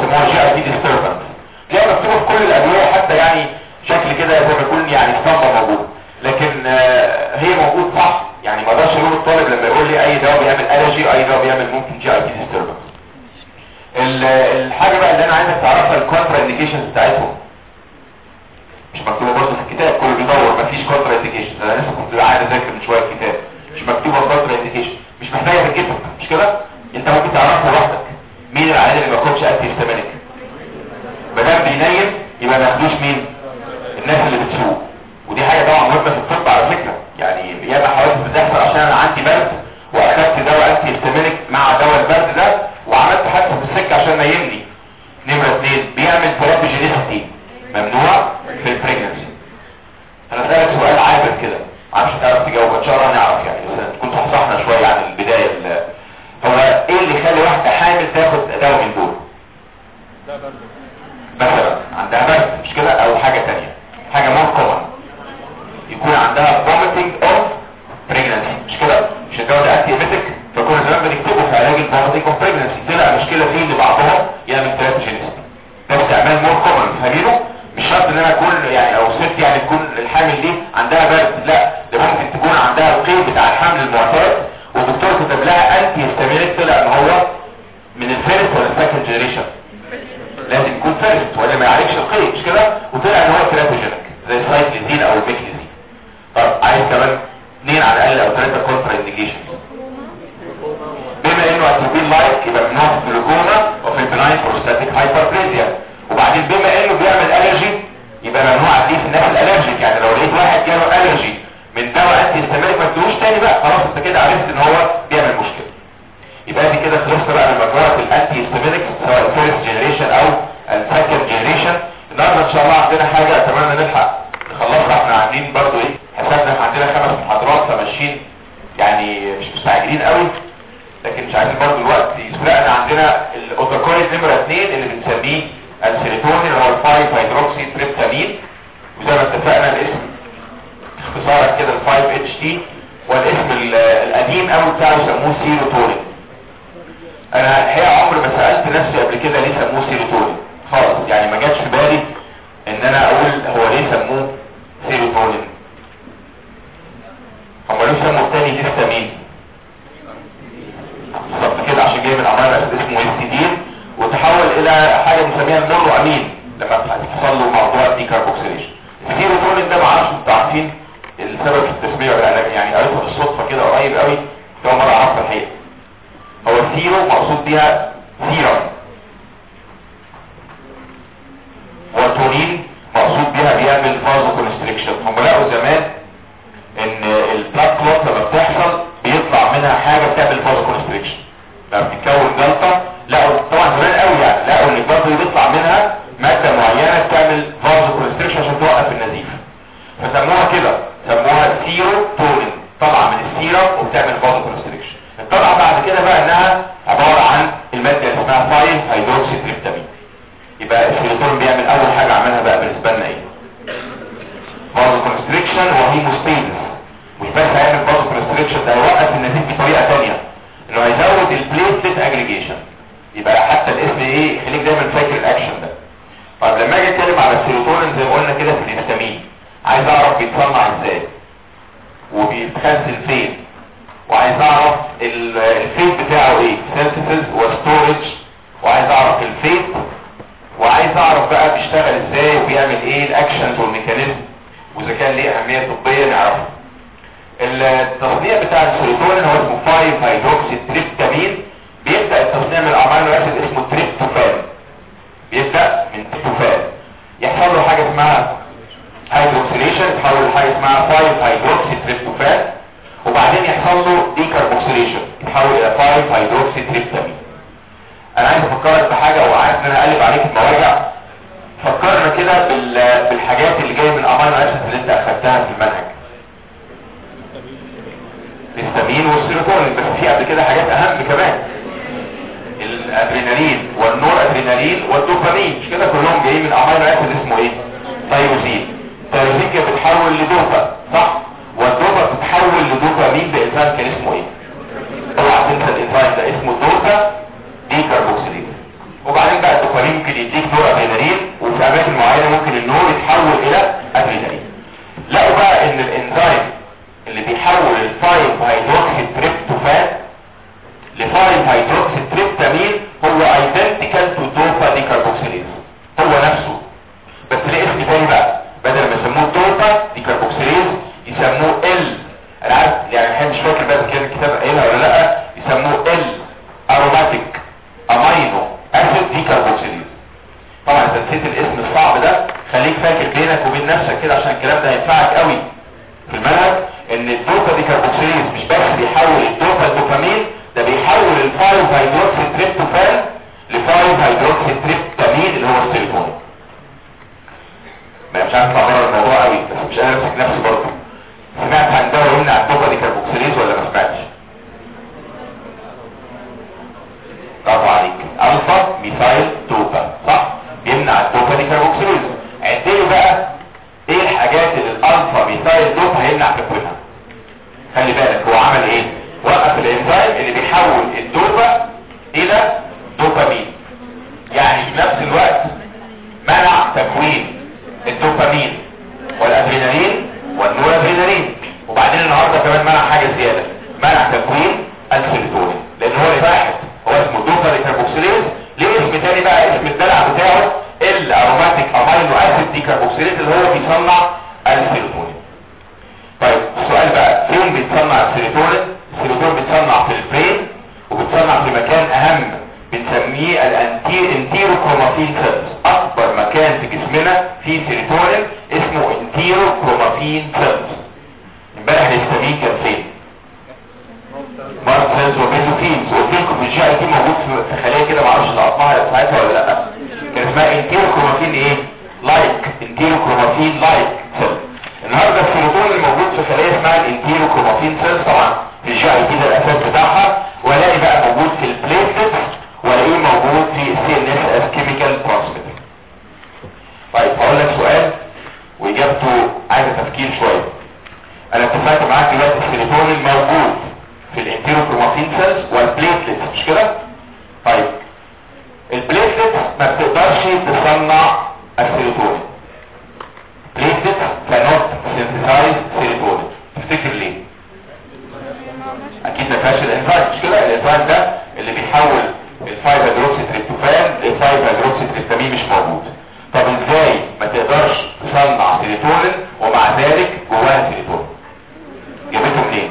A: دي ديستربنس تلاقيها مكتوبه في كل الادويه حتى يعني شكل كده زي ما يكون يعني اسطمبه موجود لكن آه، هي موجود صح يعني ما اقدرش اقول الطالب لما يقول لي اي دواء بيعمل الرجي اي دواء بيعمل ممكن جي اي تي ديستربنس الحاجه بقى اللي انا عايزك تعرفها الكونترا انديكيشنز بتاعتهم مش مكتوبه برضه في الكتاب كله بيدور مفيش كونترا انديكيشنز انا لسه كنت قاعد اذاكر من شويه الكتاب مش مكتوبه كونترا انديكيشن مش محتاجه تتكتب مش كده انت ممكن تعرفها لوحدك مين العيان اللي ما ياخدش انتي هيستامينيك ما دام بينيم يبقى ما ياخدوش مين الناس اللي بتسوق ودي حاجه طبعا مهمه في الطب على فكره يعني ياما حوادث بتحصل عشان انا عندي برد واخدت دواء انتي هيستامينيك مع دواء البرد ده وعملت حادثه في السكه عشان نيمني نمره اثنين بيعمل ثيرابيجينيستي ممنوع في البريجنسي انا اسالك سؤال عابر كده معرفش تعرف تجاوب ان شاء الله نعرف يعني بس كنت صحصحنا شويه عن البدايه ال- هو ايه اللي يخلي واحده حامل تاخد دواء من دول مثلا عندها برد مش كده او حاجه تانية حاجه مور كومن يكون عندها vomiting of pregnancy مش كده مش الدواء ده انتي ايميتك فكنا زمان بنكتبه في علاج الفوميتنج اوف pregnancy طلع مشكله فيه لبعضهم يعمل تراتوجينيستي ده استعمال مور كومن فاهمينه مش شرط ان انا اكون يعني او ست يعني تكون الحامل دي عندها برد لا ده ممكن تكون عندها القيد بتاع الحمل المعتاد والدكتور كتب لها انتي هيستامينيك طلع ان هو من الفيرست ولا السكند جنريشن لازم يكون فيرست ولا ما يعالجش القيد مش كده وطلع ان هو تراتوجينيك زي السايكليزين او الميكليزين طب عايز كمان اثنين على الاقل او ثلاثه كونترا انديكيشن بما انه اتروبين لايك يبقى ممنوع في الجلوكوما وفي البناين بروستاتيك هايبربليزيا وبعدين بما انه بيعمل الرجي يبقى ممنوع دي في الناس الالرجيك يعني لو لقيت واحد جاله الرجي من دواء انتي هيستامينيك ما تدوش تاني بقى خلاص انت كده عرفت ان هو بيعمل مشكله يبقى دي كده خلصنا بقى من مجموعه الانتي هيستامينيك سواء الفيرست جنريشن او السكند جنريشن النهارده ان شاء الله عندنا حاجه اتمنى نلحق نخلصها احنا عاملين برضو ايه حسابنا احنا عندنا خمس محاضرات فماشيين يعني مش مستعجلين قوي لكن مش عايزين برضو الوقت يسرقنا عندنا الاوتوكوليد نمرة 2 اللي بنسميه السيروتونين اللي هو الفايف هيدروكسي تريبتامين وزي ما اتفقنا الاسم اختصارا كده ال 5 اتش تي والاسم ال- القديم قوي بتاعه يسموه سيروتونين انا الحقيقه عمري ما سالت نفسي قبل كده ليه سموه سيروتونين خالص يعني ما جاتش في بالي ان انا اقول هو ليه سموه سيروتونين هم ليه سموا التاني هيستامين بالظبط كده عشان جاي من امراض اسد اسمه هيستidine وتحول الى حاجه بنسميها النورو امين لما تحصل له موضوع الديكاربوكسيليشن السيروتونين ده ما اعرفش انتوا عارفين السبب في التسميه ولا لا يعني قريتها بالصدفه كده قريب قوي ده مره اعرفها الحقيقه هو السيرو مقصود بيها سيرم والتونين مقصود بيها بيعمل فازو كونستريكشن هم لقوا زمان ان البلاك كلوت لما بتحصل بيطلع منها حاجه بتعمل فازو كونستريكشن لما بتتكون جلطه لقوا طبعا زمان قوي يعني لقوا ان الجلطه دي بيطلع منها ماده معينه بتعمل فازو كونستريكشن عشان توقف النزيف فسموها كده سموها سيرو تونين طبعا من السيرم وبتعمل فازو كونستريكشن طبعا بعد كده بقى انها عباره عن الماده اللي اسمها 5 هيدروكسي تريبتامين يبقى السيروتونين بيعمل اول حاجه عملها بقى بالنسبه لنا ايه فازو كونستريكشن وهيموستيزس مش بس هيعمل فازو كونستريكشن ده هيوقف النزيف بطريقه ثانيه انه هيزود البليتلت اجريجيشن يبقى حتى الاسم ايه يخليك دايما فاكر الاكشن ده طب لما اجي اتكلم على السيروتونين زي ما قلنا كده في الهستامين عايز اعرف بيتصنع ازاي وبيتخزن فين وعايز اعرف ال- الفيت بتاعه ايه سينثيسيس وستورج وعايز اعرف الفيت وعايز اعرف بقى بيشتغل ازاي وبيعمل ايه الاكشنز والميكانيزم واذا كان ليه اهميه طبيه نعرفها التصنيع بتاع السيروتونين هو اسمه 5 هيدروكسي تريبتامين بيبدا التصنيع من الامينو اسيد اسمه تريبتوفان بيبدا من تريبتوفان يحصل له حاجه اسمها هيدروكسيليشن يتحول لحاجه اسمها 5 هيدروكسي تريبتوفان وبعدين يحصل له ديكربوكسيليشن يتحول الى 5 هيدروكسي تريبتامين انا عايز افكرك بحاجه وعارف ان انا اقلب عليك المراجع فكرنا كده بال- بالحاجات اللي جايه من امينو اسيد اللي انت اخدتها في المنهج الهستامين والسيروتونين بس في قبل كده حاجات اهم كمان الادرينالين والنور ادرينالين والدوبامين مش كده كلهم جايين من امينو اسيد اسمه ايه تايروزين التايروزين كانت بتتحول لدوبا صح والدوبا بتتحول لدوبامين بانزيم كان اسمه ايه اوعى تنسى الانزيم ده اسمه دوبا ديكربوكسيليز وبعدين بقى الدوبامين ممكن يديك هو بيتحول الى ادرينالين لقوا بقى ان الانزيم اللي بيحول الفايف هيدروكسي تريبتوفان لفايف هيدروكسي تريبتامين هو ايدنتيكال تو دوبا ديكربوكسيليز هو نفسه بس ليه اسم تاني بقى بدل ما يسموه دوبا ديكربوكسيليز يسموه ال انا عارف يعني الحين مش فاكر بقى كان الكتاب قايلها ولا لا يسموه ال اروماتيك امينو اسيد ديكربوكسيليز طبعا انت نسيت الاسم الصعب ده خليك فاكر بينك وبين نفسك كده عشان الكلام ده هينفعك قوي في المنهج ان الدوبا ديكربوكسيليز مش بس بيحول الدوبا الدوبامين ده بيحول الفايف هيدروكسي تريبتوفان لفايف هيدروكسي تريبتامين اللي هو السيروتونين ما أنا مش عارف اطلع بره الموضوع قوي بس مش قادر امسك نفسي برضه سمعت عن دواء يمنع الدوبا ديكربوكسيليز ولا ما سمعتش برافو عليك الفا ميثايل دوبا صح يمنع الدوبا ديكربوكسيليز عدلوا بقى ايه الحاجات اللي الالفا ميثايل دوبا هيمنع تكوينها خلي بالك هو عمل ايه وقف الانزيم اللي بيحول الدوبا الى دوبامين يعني في نفس الوقت منع تكوين الدوبامين والادرينالين والنورادرينالين وبعدين النهارده كمان منع حاجه زياده منع تكوين السيروتونين لان هو واحد هو اسمه دوبا ديكربوكسيليز ليه اسم تاني بقى اسم الدلع بتاعه الاروماتيك امينو اسيد ديكربوكسيليز اللي هو بيصنع السيروتونين طيب السؤال بقى فين بيتصنع السيروتونين السيروتونين بيتصنع في البرين وبيتصنع في مكان اهم بنسميه الانتيروكروماتين سيلز اكبر مكان في جسمنا فيه سيروتونين اسمه انتيروكروماتين سيلز امبارح الهستامين كان فين مارك سيلز وبيزوفينز قلت لكم في الجي اي تي موجود في خليه كده معرفش لقطناها ساعتها ولا لا كان اسمها انتيروكروماتين ايه لايك انتيروكروماتين لايك سيلز النهارده السيروتونين الموجود في خليه اسمها الانتيروكروماتين سيلز طبعا في الجي اي تي ده الاساس بتاعها والاقي بقى موجود في البليتلتس والاقيه موجود في السي ان اس اس كيميكال ترانسميتر طيب هقول لك سؤال واجابته عايزه تفكير شويه انا اتفقت معاك دلوقتي السيروتونين موجود في الانتيروكروماتين سيلز والبليتلتس مش كده طيب البليتلتس ما بتقدرش تصنع السيروتونين بليتلتس cannot synthesize serotonin تفتكر ليه اكيد ما فيهاش الانزيم مش كده الانزيم ده اللي بيحول الفايف هيدروكسي تريبتوفان لفايف هيدروكسي تريبتامين مش موجود طب ازاي ما تقدرش تصنع سيروتونين ومع ذلك جواها سيروتونين جابته منين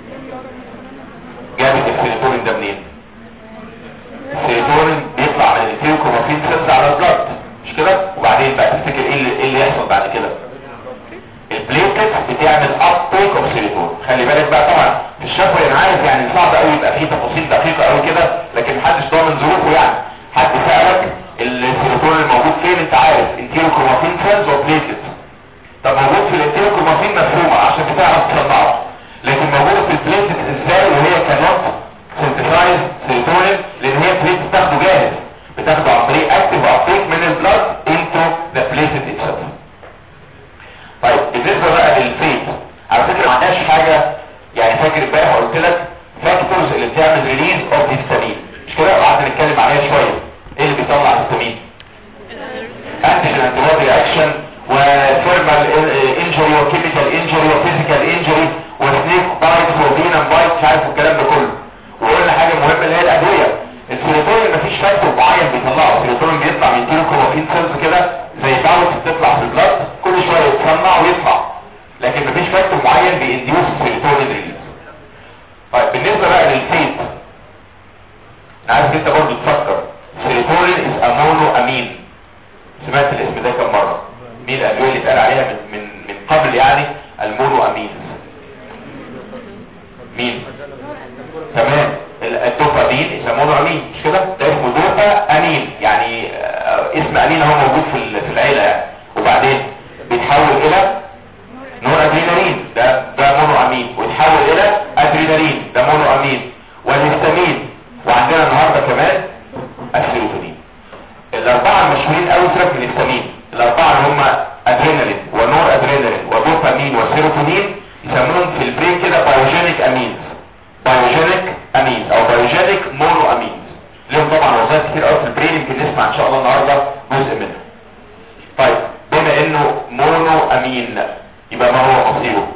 A: جابت السيروتونين ده منين السيروتونين بيطلع من الانتيروكروماتين سيلز على البلد مش كده وبعدين بقى تفتكر ايه اللي, إيه اللي يحصل بعد كده البليتلت بتعمل ابتيك اوف سيروتونين خلي بالك بقى طبعا في الشفوي انا عارف يعني صعب قوي يبقى فيه تفاصيل دقيقه قوي كده لكن محدش ضامن ظروفه يعني حد سالك السيروتونين الموجود فين انت عارف انتيروكروماتين سيلز وبليتلت طب موجود في الانتيروكروماتين مفهومه عشان بتعرف تصنعه لكن موجود في البليتلت ازاي وهي كانت سنتسايز سيروتونين لان هي بليت بتاخده جاهز بتاخده عن طريق اكتف ابتيك من البلاد انتو ذا بليتلت اتسلف طيب بالنسبه بقى للفيت على فكره ما عندناش حاجه يعني فاكر امبارح قلت لك فاكتورز اللي بتعمل ريليز اوف هيستامين مش كده قعدنا نتكلم عليها شويه ايه اللي بيطلع الهيستامين انتيجين انتيبودي رياكشن وثيرمال انجري وكيميكال انجري وفيزيكال انجري وسنيك بايت وبينم بايت مش عارف الكلام ده كله وقلنا حاجه مهمه اللي هي الادويه السيروتونين مفيش فاكتور معين بيطلعه السيروتونين بيطلع من تيروكروماتين سيلز كده زي باوت بتطلع في البلد كل شويه يتصنع ويطلع لكن مفيش فاكتور معين بينديوس السيروتونين ريليز طيب بالنسبه بقى للفيت عارف انت برضه تفكر سيروتونين از امونو امين سمعت الاسم ده كم مره مين الادويه اللي اتقال عليها من من من قبل يعني مونو امين يبقى ما هو مصيره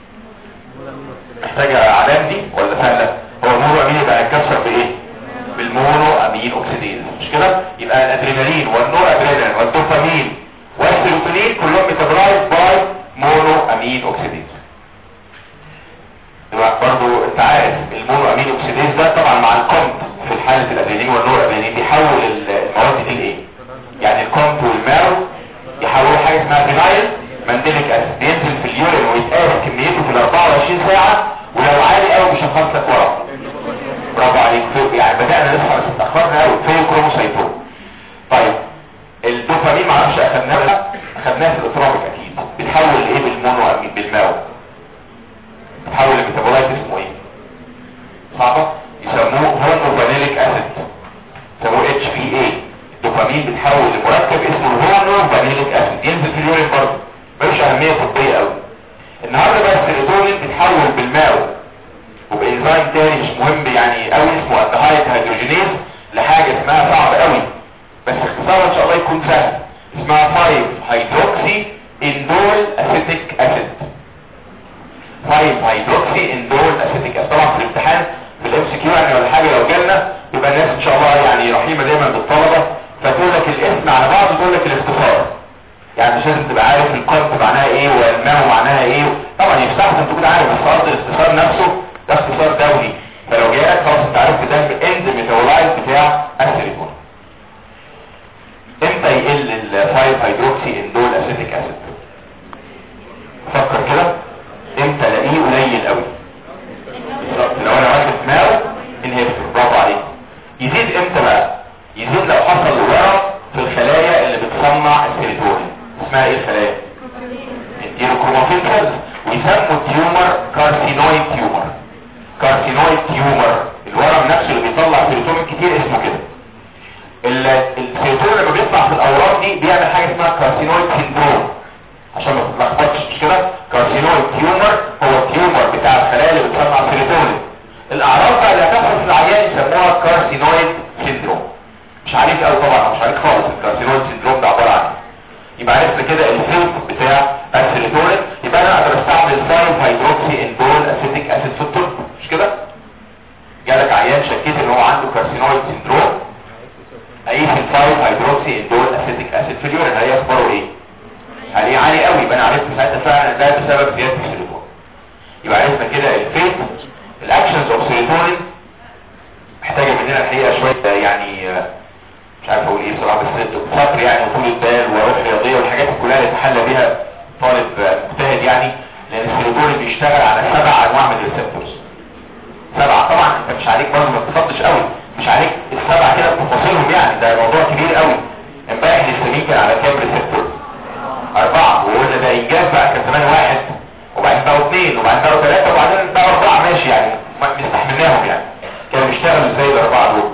A: محتاجة علام دي ولا سهلة هو المونو امين يبقى هيتكسر بايه بالمونو امين اوكسيديز مش كده يبقى الادرينالين والنور ادرينالين والدوبامين والسيروتونين كلهم ميتابولايز باي مونو امين اوكسيديز يبقى برضو انت عارف المونو امين اوكسيديز ده طبعا مع الكونت في حالة الادرينالين والنور ادرينالين بيحول المواد دي لايه يعني الكونت والماو يحولوا حاجة اسمها فينايل مانديليك اسيد بينزل في اليورين ويتقاس كميته في ال 24 ساعة ولو عالي قوي مش هنخلص لك ورا برافو عليك في يعني بدأنا نصحى بس اتأخرنا قوي في كروموسايتوم طيب الدوبامين معرفش اخدناها اخدناها في الاوتروبيك اكيد بتحول لايه بالمونو امين بالماو بتحول لميتابولايت اسمه ايه صعبة يسموه هوموفانيليك اسيد يسموه اتش بي اي الدوبامين بتحول لمركب اسمه هوموفانيليك اسيد ينزل في اليورين برضه ملوش اهمية طبية قوي النهارده بقى السيروتونين بتحول بالماو وبانزيم تاني مش مهم يعني قوي اسمه الدهايد هيدروجينيز لحاجة اسمها صعب قوي بس اختصارها ان شاء الله يكون سهل اسمها 5 هيدروكسي اندول اسيتيك اسيد 5 هيدروكسي اندول اسيتيك اسيد طبعا في الامتحان في الام سي كيو يعني ولا حاجه لو جالنا يبقى الناس ان شاء الله يعني رحيمه دايما بالطلبه فتقول لك الاسم على بعض وتقول لك الاختصار يعني مش لازم تبقى عارف الكونت معناها ايه والماو معناها ايه طبعا يستحسن تكون عارف بس قصد الاختصار نفسه ده اختصار دولي فلو جالك خلاص انت عرفت ده الاند ميتابولايز بتاع السيليكون امتى يقل ال 5 هيدروكسي اندول اسيتيك اسيد فكر كده امتى الاقيه قليل قوي بالظبط لو انا واخد ماو انهبيتور برافو عليك يزيد امتى بقى يزيد لو حصل ورم في الخلايا اللي بتصنع السيروتونين اسمها ايه الخلايا الديروكروماتين سيلز ويسموا التيومر كارسينويد تيومر كارسينويد تيومر الورم نفسه اللي بيطلع سيروتونين كتير اسمه كده السيروتونين لما بيطلع في الاورام دي بيعمل حاجه اسمها كارسينويد سيندروم عشان ما تتلخبطش مش كده كارسينويد تيومر هو التيومر بتاع الخلايا اللي بتصنع سيروتونين الاعراض بقى اللي هتحصل في العيان يسموها كارسينويد سيندروم مش عليك قوي طبعا مش عليك خالص الكارسينويد سيندروم ده عباره عن يبقى عرفنا كده الفيلم بتاع السيروتونين يبقى انا اقدر استعمل 5 هيدروكسي اندول اسيتيك اسيد في الطب مش كده جالك عيان شكيت ان هو عنده كارسينويد سيندروم اقيس ال 5 هيدروكسي اندول اسيتيك اسيد في اليورين هي اخباره ايه عليه عالي قوي يبقى انا عرفت ساعتها فعلا ده بسبب زياده السيروتونين يبقى عرفنا كده الفيت الاكشنز اوف سيروتونين محتاجه مننا الحقيقه شويه يعني مش عارف اقول ايه بصراحه بس صبر يعني وطول البال وروح رياضيه والحاجات دي كلها اللي يتحلى بيها طالب مجتهد يعني لان السيروتونين بيشتغل على سبع انواع من الريسبتورز سبعه طبعا انت مش عليك برضه ما تتفضش قوي مش عليك السبعه كده بتفاصيلهم يعني ده موضوع كبير قوي امبارح لسه كان على كام ريسبتور اربعه وقلنا ده انجاز بقى كان زمان واحد وبعدين بقوا اثنين وبعدين بقوا ثلاثه وبعدين بقوا اربعه ماشي يعني مستحملناهم يعني كانوا بيشتغلوا ازاي الاربعه دول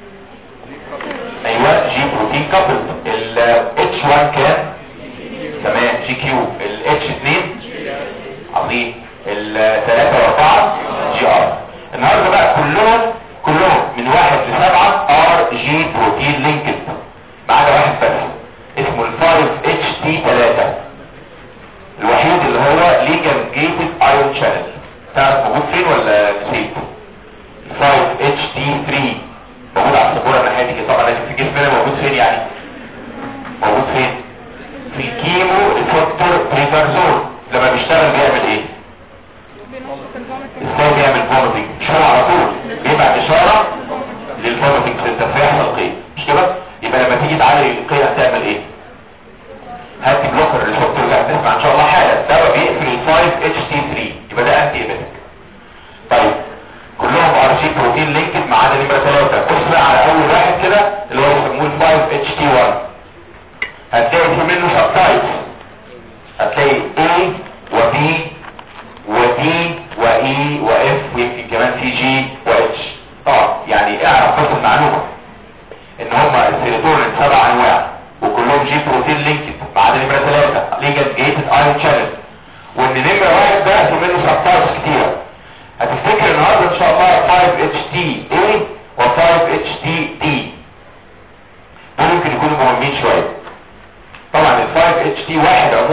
A: ايوه جي بروتين كابل ال اتش 1 كان تمام جي كيو ال اتش 2 عظيم ال 3 و4 جي ار النهارده بقى كلهم كلهم من واحد لسبعة ار جي بروتين لينكد ما عدا واحد بس اسمه ال 5 اتش تي 3 الوحيد اللي هو ليجن جيتد ايون شانل تعرف موجود فين ولا نسيت 5 اتش تي 3 موجود على السبورة الناحية دي طبعا لازم في جسمنا موجود فين يعني موجود فين في الكيمو ريسبتور بريفرزون لما بيشتغل بيعمل ايه ازاي بيعمل فوميتنج مش هو على طول بيبعت اشارة للفوميتنج سنتر فيحصل قيء مش كده يبقى لما تيجي تعالج القيء هتعمل ايه هاتي بلوكر الريسبتور اللي هتسمع ان شاء الله حاله دواء بيقفل ال 5 اتش تي 3 يبقى ده انتي ايبيتك طيب كلهم ار جي بروتين لينكد ما عدا نمره 3 بص بقى على اول واحد كده اللي هو يسموه ال 5 اتش تي 1 هتلاقي في منه سب تايبس هتلاقي A و B و D و E و F ويمكن كمان في G و H اه يعني اعرف بس المعلومه ان هما السيروتونين سبع انواع وكلهم جي بروتين لينكد ما عدا نمره 3 ليجند جيتد ايون شانل وان نمره واحد ده في منه سب تايبس كتيره هتفتكر النهارده ان شاء الله 5 اتش تي A و 5 اتش تي D دول ممكن يكونوا مهمين شويه طبعا ال 5 اتش تي واحد عموما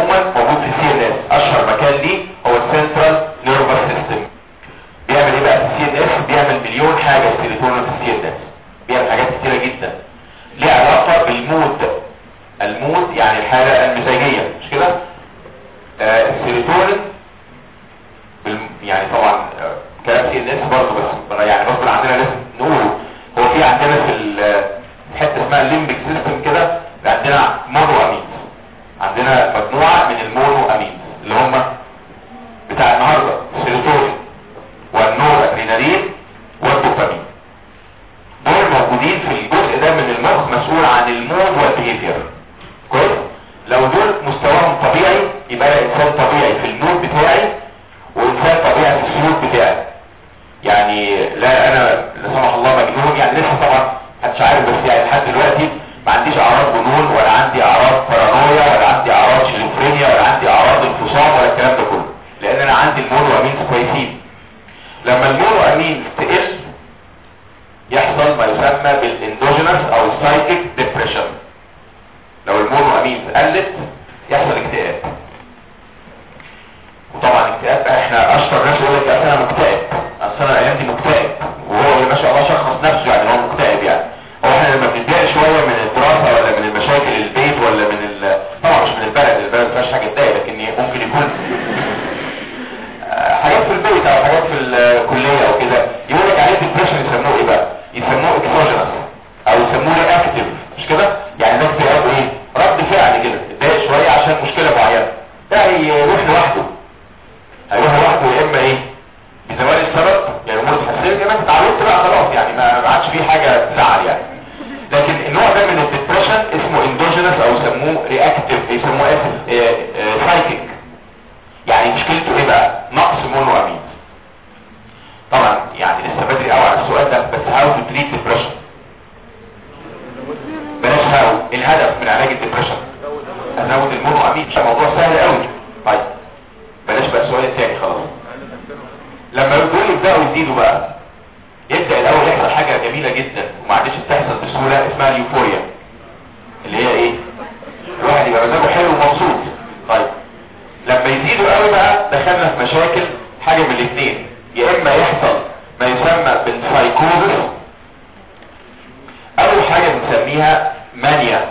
A: موجود في السي ان اس اشهر مكان ليه هو السنترال نيرفس سيستم بيعمل ايه بقى في السي ان اس بيعمل مليون حاجه السيروتونين في السي ان اس بيعمل حاجات كتيره جدا ليها علاقه بالمود المود يعني الحاله المزاجيه مش كده آه السيروتونين بالم... يعني طبعا آه كلام سي ان اس برضه بس يعني غصب عننا لازم نقوله هو في عندنا في ال- حته اسمها الليمبيك سيستم كده عندنا مونو امينز عندنا مجموعه من المونو امينز اللي هم بتاع النهارده السيروتونين والنور ادرينالين والدوبامين دول موجودين في الجزء ده من المخ مسؤول عن المود والبيهيفير كويس لو دول مستواهم طبيعي يبقى انا انسان طبيعي في المود بتاعي وانسان طبيعي في السلوك بتاعي يعني لا انا لا سمح الله مجنون يعني لسه طبعا محدش عارف بس يعني لحد دلوقتي ما عنديش اعراض جنون ولا عندي اعراض بارانويا ولا عندي اعراض شيزوفرينيا ولا عندي اعراض انفصام ولا الكلام ده كله لان انا عندي المونو امينز كويسين لما المونو امينز تقل يحصل ما يسمى بالاندوجينس او السايكيك ديبريشن لو المونو امينز قلت يحصل اكتئاب وطبعا الاكتئاب بقى احنا اشطر ناس يقول لك اصل انا مكتئب اصل انا الايام دي مكتئب وهو اللي ما شاء الله شخص نفسه يعني هو مكتئب يعني هو احنا لما بنتضايق شويه من الدراسه ولا من المشاكل البيت ولا من ال... طبعا مش من البلد البلد ما فيهاش حاجه تضايق لكن ممكن يكون آه، حاجات في البيت او حاجات في الكليه او كده يقول لك عليه ديبريشن يسموه ايه بقى يسموه اكسوجينس او يسموه رياكتيف مش كده يعني ده اكتئاب ايه رد فعل كده اتضايق شويه عشان مشكله معينه ده هيروح لوحده هيروح لوحده يا اما ايه بزوال السبب يعني الامور اتحسنت كمان اتعودت بقى خلاص يعني ما ما عادش فيه حاجه تزعل يعني لكن النوع ده من الديبريشن اسمه اندوجينس او يسموه رياكتيف يسموه اسف سايكيك يعني مشكلته ايه بقى نقص مونو امين طبعا يعني لسه بدري قوي على السؤال ده بس هاو تو تريت ديبريشن بلاش هاو الهدف من علاج الديبريشن ازود المونو امين ده موضوع سهل قوي طيب بلاش بقى السؤال الثاني خلاص لما دول يبداوا يزيدوا بقى يبدا الاول يحصل حاجه جميله جدا وما عادش بتحصل بسهوله اسمها اليوفوريا اللي هي ايه الواحد يبقى مزاجه حلو ومبسوط طيب لما يزيدوا قوي بقى دخلنا في مشاكل حاجه من الاثنين يا اما يحصل ما يسمى بالسايكوزس اول حاجه بنسميها مانيا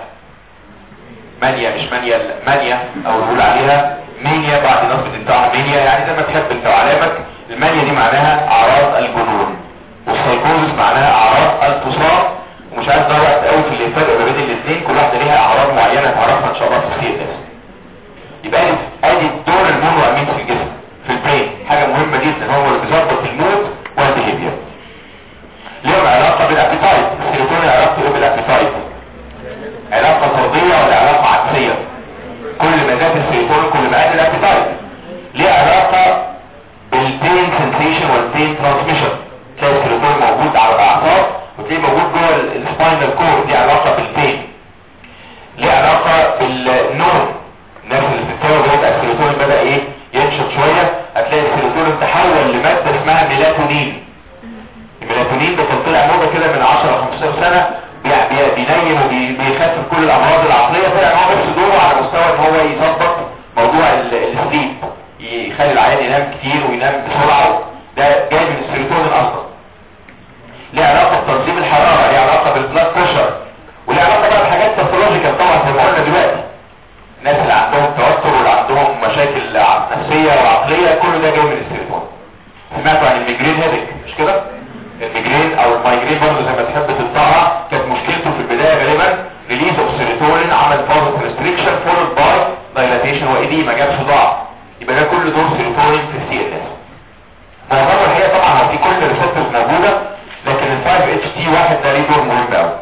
A: مانيا مش مانيا لا، مانيا او نقول عليها مانيا بعض الناس بتنطقها مانيا يعني زي ما تحب انت وعلامك المانيا دي معناها اعراض الجنون والسايكوزس معناها اعراض الفصام ومش عايز ده وقت قوي في الفرق ما بين الاثنين كل واحده ليها اعراض معينه تعرفها ان شاء الله في السي اس يبقى ادي ادي دور المونو امين في الجسم في البرين حاجه مهمه جدا هو اللي بيظبط المود والبيهيفير ليهم علاقه بالابيتايت السيروتونين علاقته ايه بالابيتايت علاقه طرديه ولا علاقه عكسيه كل ما زاد السيروتونين كل ما قل الابيتايت ليه علاقه بالبين سنسيشن والبين ترانسميشن تلاقي السيروتونين موجود على الاعصاب وتلاقيه موجود جوه السباينال كورد دي علاقه بالبين ليه علاقه بالنوم الناس اللي بتتكلم بيبقى السيروتونين بدا ايه ينشط شويه هتلاقي السيروتونين تحول لماده اسمها ميلاتونين الميلاتونين ده كان طلع موضه كده من 10 15 سنه بي- بي- بينيم وبيخفف كل الامراض العقليه طلع ان هو بس دوره على مستوى ان هو يظبط موضوع ال- السليب يخلي العيان ينام كتير وينام بسرعه ده جاي من السيروتونين اصلا ليه علاقه بتنظيم الحراره ليه علاقه بالبلاد بريشر وليه علاقه بقى بحاجات باثولوجيكال طبعا زي ما قلنا دلوقتي الناس اللي عندهم توتر واللي عندهم مشاكل ع- نفسيه وعقليه كل ده جاي من السيروتونين سمعتوا عن الميجرين هيدك مش كده الميجرين او المايجرين برضه زي ما تحب تنطقها كانت مشكلته في البدايه غالبا ريليز اوف سيروتونين عمل فازو كونستريكشن فولد باي دايلاتيشن واديما جاب صداع يبقى ده كل دور سيروتونين في السي ان اس معظمه الحقيقه طبعا هو في كل ريسبتورز موجوده لكن ال 5 اتش تي واحد ده ليه دور مهم قوي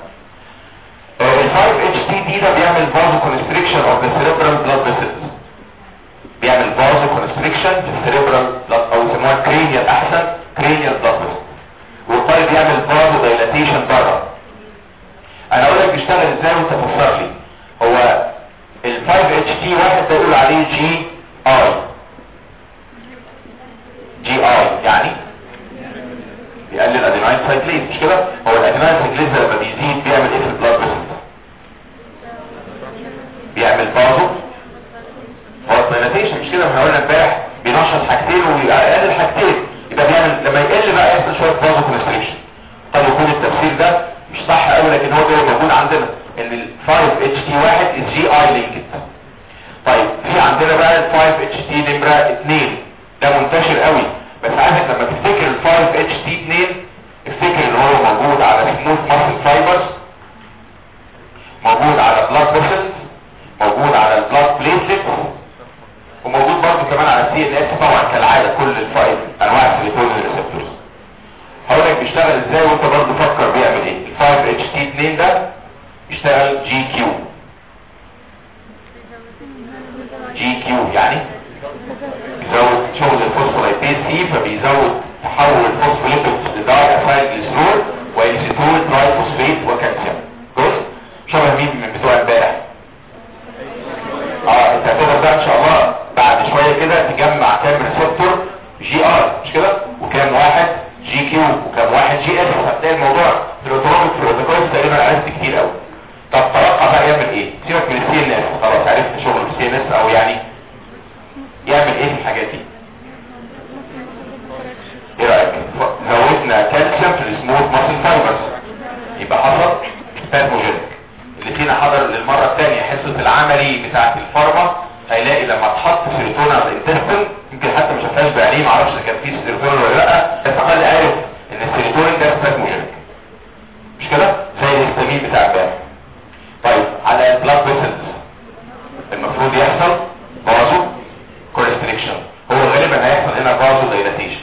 A: ال 5 اتش تي دي ده بيعمل فازو كونستريكشن اوف ذا سيريبرال بلاد فيسلز بيعمل فازو كونستريكشن في السيريبرال او يسموها كرينيال احسن كرينيال بلاد فيسلز والطالب يعمل فازو دايلاتيشن بره انا اقول لك بيشتغل ازاي وانت تفسر لي هو ال 5 اتش تي واحد ده يقول عليه جي اي جي اي يعني بيقلل اديناين سايكليز مش كده هو الاديناين سايكليز لما بيزيد بيعمل ايه في البلاد فيسلز بيعمل فازو فازو ماشي مش كده احنا قلنا امبارح بينشط حاجتين ويقلل حاجتين يبقى بيعمل لما يقل بقى يحصل شويه فازو كونستريكشن قد يكون التفسير ده مش صح قوي لكن هو ده موجود عندنا ان ال 5 اتش تي 1 از جي اي لينكد طيب في عندنا بقى ال 5 اتش تي نمره 2 ده منتشر قوي بس عايزك لما تفتكر ال 5 اتش تي 2 افتكر ان هو موجود على سموث ماسل فايبرز موجود على بلاد فيسلز موجود على البلاد بليتلت وموجود برضه كمان على السي ان اس طبعا كالعاده كل الفايف انواع السيليكون ريسبتورز هقول لك بيشتغل ازاي وانت برضه فكر بيعمل ايه ال 5 اتش تي 2 ده بيشتغل جي كيو جي كيو يعني بيزود شغل الفوسفولايبيز سي فبيزود تحول الفوسفوليبيدز لداي اسايل جليسرول وانسيتول تراي فوسفيت وكالسيوم بص شبه مين من بتوع امبارح اه انت هتقدر بقى ان شاء الله بعد شويه كده تجمع كام ريسبتور جي ار مش كده وكام واحد جي كيو وكام واحد جي اس هتلاقي الموضوع في الاوتوماتيك في البروتوكول تقريبا عرفت كتير قوي طب توقع بقى يعمل ايه سيبك من السي ان اس خلاص عرفت شغل السي ان اس او يعني يعمل ايه في الحاجات دي ايه رايك زودنا كالسيوم في السموث ماسل فايبرز يبقى حصل سبازموجينيك اللي فينا حضر للمره الثانيه حصه العملي بتاعه الفارما هيلاقي لما تحط سيروتونين على الانتستين يمكن حتى ما شافهاش بعينيه ما اعرفش اذا كان في سيروتونين ولا لا بس اقل عارف ان السيروتونين ده سبازموجينيك مش كده زي الهستامين بتاع امبارح طيب على البلاد فيسلز المفروض يحصل بازو كونستريكشن هو غالبا هيحصل هنا بازو دايلاتيشن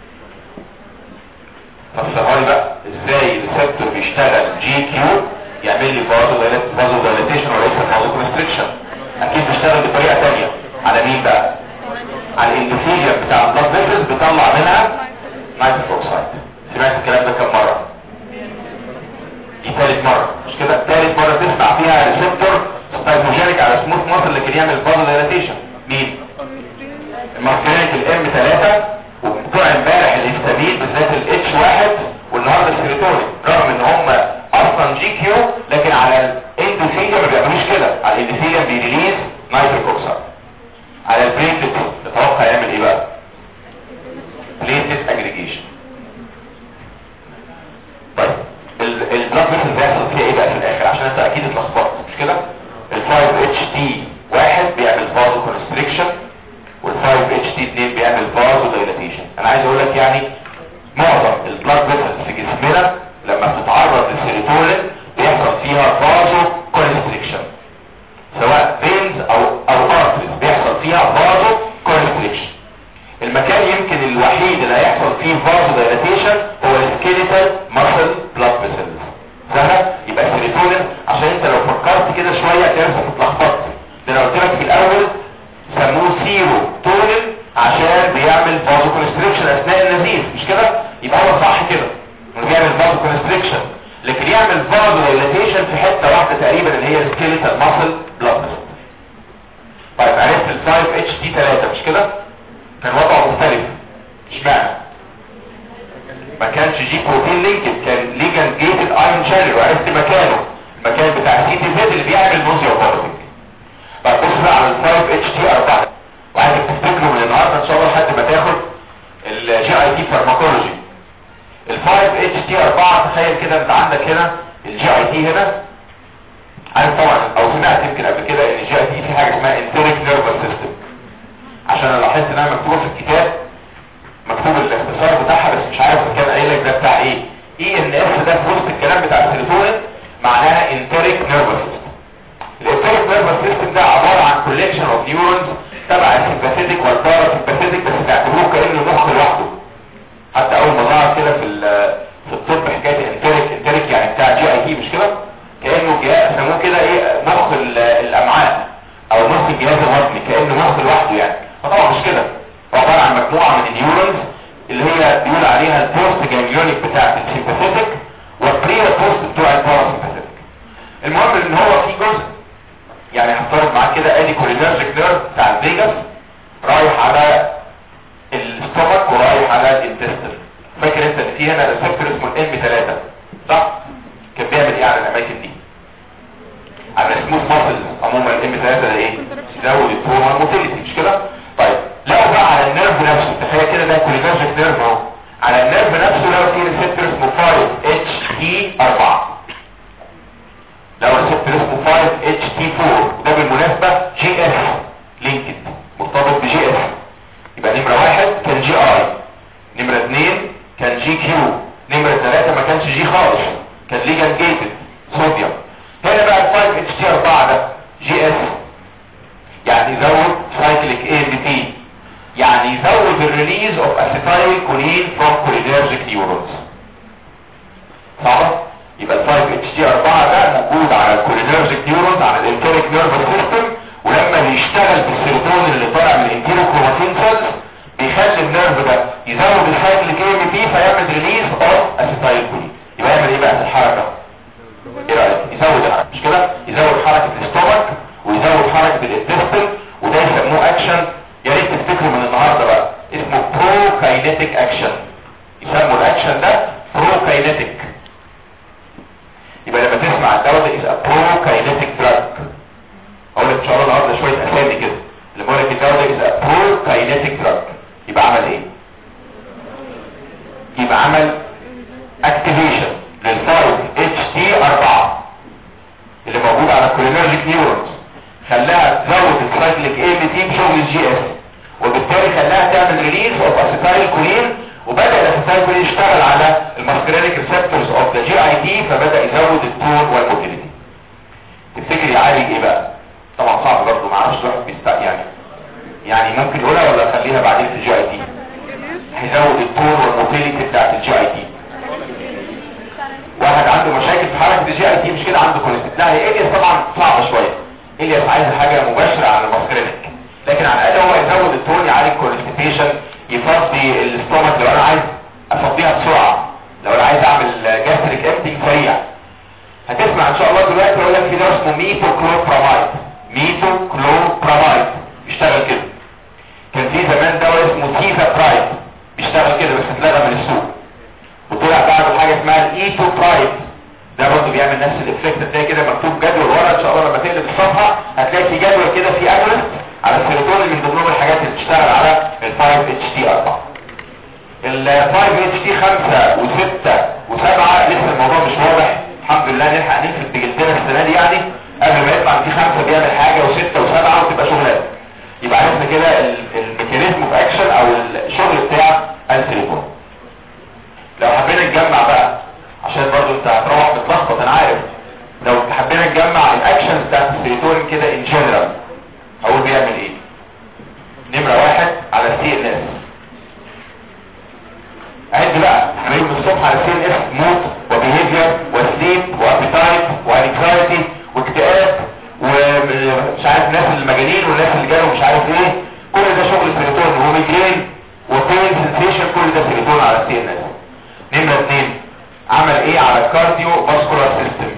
A: فسرها لي بقى ازاي الريسبتور بيشتغل جي كيو يعمل لي بازو بازو دايلاتيشن وليس بازو كونستريكشن اكيد بيشتغل بطريقه ثانيه على مين بقى على الاندوثيليوم بتاع البلاد فيسلز بيطلع منها نيتروس اوكسايد سمعت الكلام ده كم مره دي ثالث مرة مش كده ثالث مرة تسمع فيها ريسبتور سبايزوجينيك على سموث ماسل اللي كان يعمل بازو دايلاتيشن مين الماركرينيك الام 3 وبتوع امبارح الهستامين بالذات الاتش 1 والنهارده السيروتونين رغم ان هم اصلا جي كيو لكن على الاندوثيليوم ما بيعملوش كده على الاندوثيليوم بيريليز نيتريك اوكسايد على البليتلت تتوقع يعمل ايه بقى بليتلت اجريجيشن طيب البلاد فيسل بيحصل فيها ايه بقى في الاخر عشان انت اكيد اتلخبطت مش كده ال 5 اتش تي واحد بيعمل فازو كونستريكشن وال 5 اتش تي 2 بيعمل فازو دايلاتيشن انا عايز اقول لك يعني معظم البلاد فيسل في جسمنا لما بتتعرض للسيروتونين بيحصل فيها فازو كونستريكشن سواء فينز او او ارتريز بيحصل فيها فازو كونستريكشن المكان يمكن الوحيد اللي هيحصل فيه فازو دايلاتيشن هو السكيليتال ماسل بلاد فيسلز سهله يبقى السيروتونين عشان انت لو فكرت كده شويه هتلاقي نفسك اتلخبطت ده انا قلت لك في الاول سموه سيرو تونين عشان بيعمل فازو كونستريكشن اثناء النزيف مش كده يبقى هو صح كده انه بيعمل فازو كونستريكشن لكن يعمل فازو دايلاتيشن في حته واحده تقريبا اللي هي السكيليتال ماسل بلاد فيسلز طيب عرفت ال 5 اتش تي 3 مش كده كان وضعه مختلف اشمعنى ما كانش جي بروتين لينكد كان ليجند جيتد ايون شانل وعرفت مكانه المكان بتاع سي تي زد اللي بيعمل نوزيا وفارتنج طيب بص بقى على ال 5 اتش تي 4 وعايزك تفتكروا من النهارده ان شاء الله لحد ما تاخد الجي اي تي فارماكولوجي ال 5 اتش تي 4 تخيل كده انت عندك هنا الجي اي تي هنا عارف طبعا او سمعت يمكن قبل كده ان الجي اي تي في حاجه اسمها انتريك نيرفس سيستم عشان انا لاحظت انها مكتوبه في الكتاب مكتوب الاختصار بتاعها بس مش عارف كان قايل لك ده بتاع ايه اي ان اس ده في وسط الكلام بتاع السيروتونين معناها انتريك نيرفس سيستم الانتريك نيرفس سيستم ده عباره عن كوليكشن اوف نيورونز تبع السيمباثيتك والبارا سيمباثيتك بس تعتبروه كانه مخ لوحده حتى اول ما ظهر كده في في الطب حكايه انتريك انتريك يعني بتاع جي اي تي مش كده كانه جهاز سموه كده ايه مخ الامعاء او مخ الجهاز الهضمي كانه مخ لوحده يعني فطبعا مش كده عباره عن مجموعه من النيورونز اللي هي بيقول عليها البوست جانجليونيك بتاعت السيمباثيتك والبري بوست بتوع الباراسيمباثيتك المهم ان هو في جزء يعني هفترض معاك كده ادي كولينرجيك نيرف بتاع الفيجاس رايح على الاستومك ورايح على الانتستين فاكر انت ان في هنا ريسبتور اسمه الام 3 صح كان بيعمل ايه على الاماكن دي على السموث ماسل عموما الام 3 ده ايه يزود التروما موتيليتي مش كده جي خالص كان ليجان جيتد صوديوم هنا بقى ال 5 اتش تي 4 ده جي اس يعني يزود سايكليك اي بي تي يعني يزود الريليز اوف اسيتايل كولين فروم كولينرجيك نيورونز صح يبقى ال 5 اتش تي 4 ده موجود على الكولينرجيك نيورونز على الانتريك نيرفس سيستم ولما بيشتغل بالسيروتونين اللي طالع من الانتيرو كروماتين سيلز بيخلي النيرف ده يزود السايكليك اي بي تي فيعمل ريليز اوف اسيتايل كولين يبقى يعمل ايه بقى في الحركه ايه رايك يزود الحركه مش كده يزود حركه الاستومك ويزود حركه الانتستين وده يسموه اكشن يا ريت تفتكروا من النهارده بقى اسمه برو كاينيتيك اكشن يسموا الاكشن ده برو كاينيتيك يبقى لما تسمع الدواء ده اسمه برو كاينيتيك دراج اقول لك ان شاء الله النهارده شويه اسامي كده لما اقول لك الدواء ده اسمه برو كاينيتيك دراج يبقى عمل ايه يبقى عمل اكتيفيشن لل 5 اتش تي 4 اللي موجود على الكولينرجيك نيورونز خلاها تزود السايكليك اي بي تي بشغل الجي اس وبالتالي خلاها تعمل ريليز اوف اسيتايل كولين وبدا الاسيتايل كولين يشتغل على الماسكرينيك ريسبتورز اوف ذا جي اي تي فبدا يزود التون والموتيليتي تفتكر يعالج ايه بقى طبعا صعب برضه ما اعرفش الواحد بيست يعني يعني ممكن يقولها ولا اخليها بعدين في الجي اي تي هيزود التون والموتيليتي بتاعت الجي اي تي واحد عنده مشاكل في حركه الجي اي تي مش كده عنده كوليستيك لا هي الياس طبعا صعبه شويه الياس عايز حاجه مباشره عن الماسكرينيك لكن على الاقل هو يزود التون يعالج كوليستيشن يفضي الاستومك لو انا عايز افضيها بسرعه لو انا عايز اعمل جاستريك امتنج سريع هتسمع ان شاء الله دلوقتي يقول لك في دواء اسمه ميتوكلوبرامايد ميتوكلوبرامايد بيشتغل كده كان في زمان دواء اسمه سيزا برايد بيشتغل كده بس اتلغى من السوق وطلع بعده حاجه اسمها الايتو برايد ده برضه بيعمل نفس الافكت تلاقي كده مكتوب جدول ورا ان شاء الله لما تقلب الصفحه هتلاقي في جدول كده في اجرس على السيروتونين من ضمنهم الحاجات اللي بتشتغل على ال 5 اتش تي 4 ال 5 اتش تي 5 و6 و7 لسه الموضوع مش واضح الحمد لله نلحق نكتب بجلدنا السنه دي يعني قبل ما يطلع في 5 بيعمل حاجه و6 و7 وتبقى شغلانه يبقى عرفنا كده الميكانيزم اوف اكشن او الشغل بتاع السيروتونين لو حبينا نجمع بقى عشان برضو انت هتروح متلخبط انا عارف لو حبينا نجمع الاكشنز بتاعت السيروتونين كده ان جنرال هقول بيعمل ايه نمرة واحد على السي ان اس عد بقى حبيب من الصبح على السي ان اس موت وبيهيفير وسليب وابيتايت وانكزايتي واكتئاب ومش عارف الناس المجانين والناس اللي جالهم مش عارف ايه كل ده شغل سيروتونين وميجرين وبين سنسيشن كل ده سيروتونين على السي ان اس نمرة اتنين عمل ايه على الكارديو فاسكولار سيستم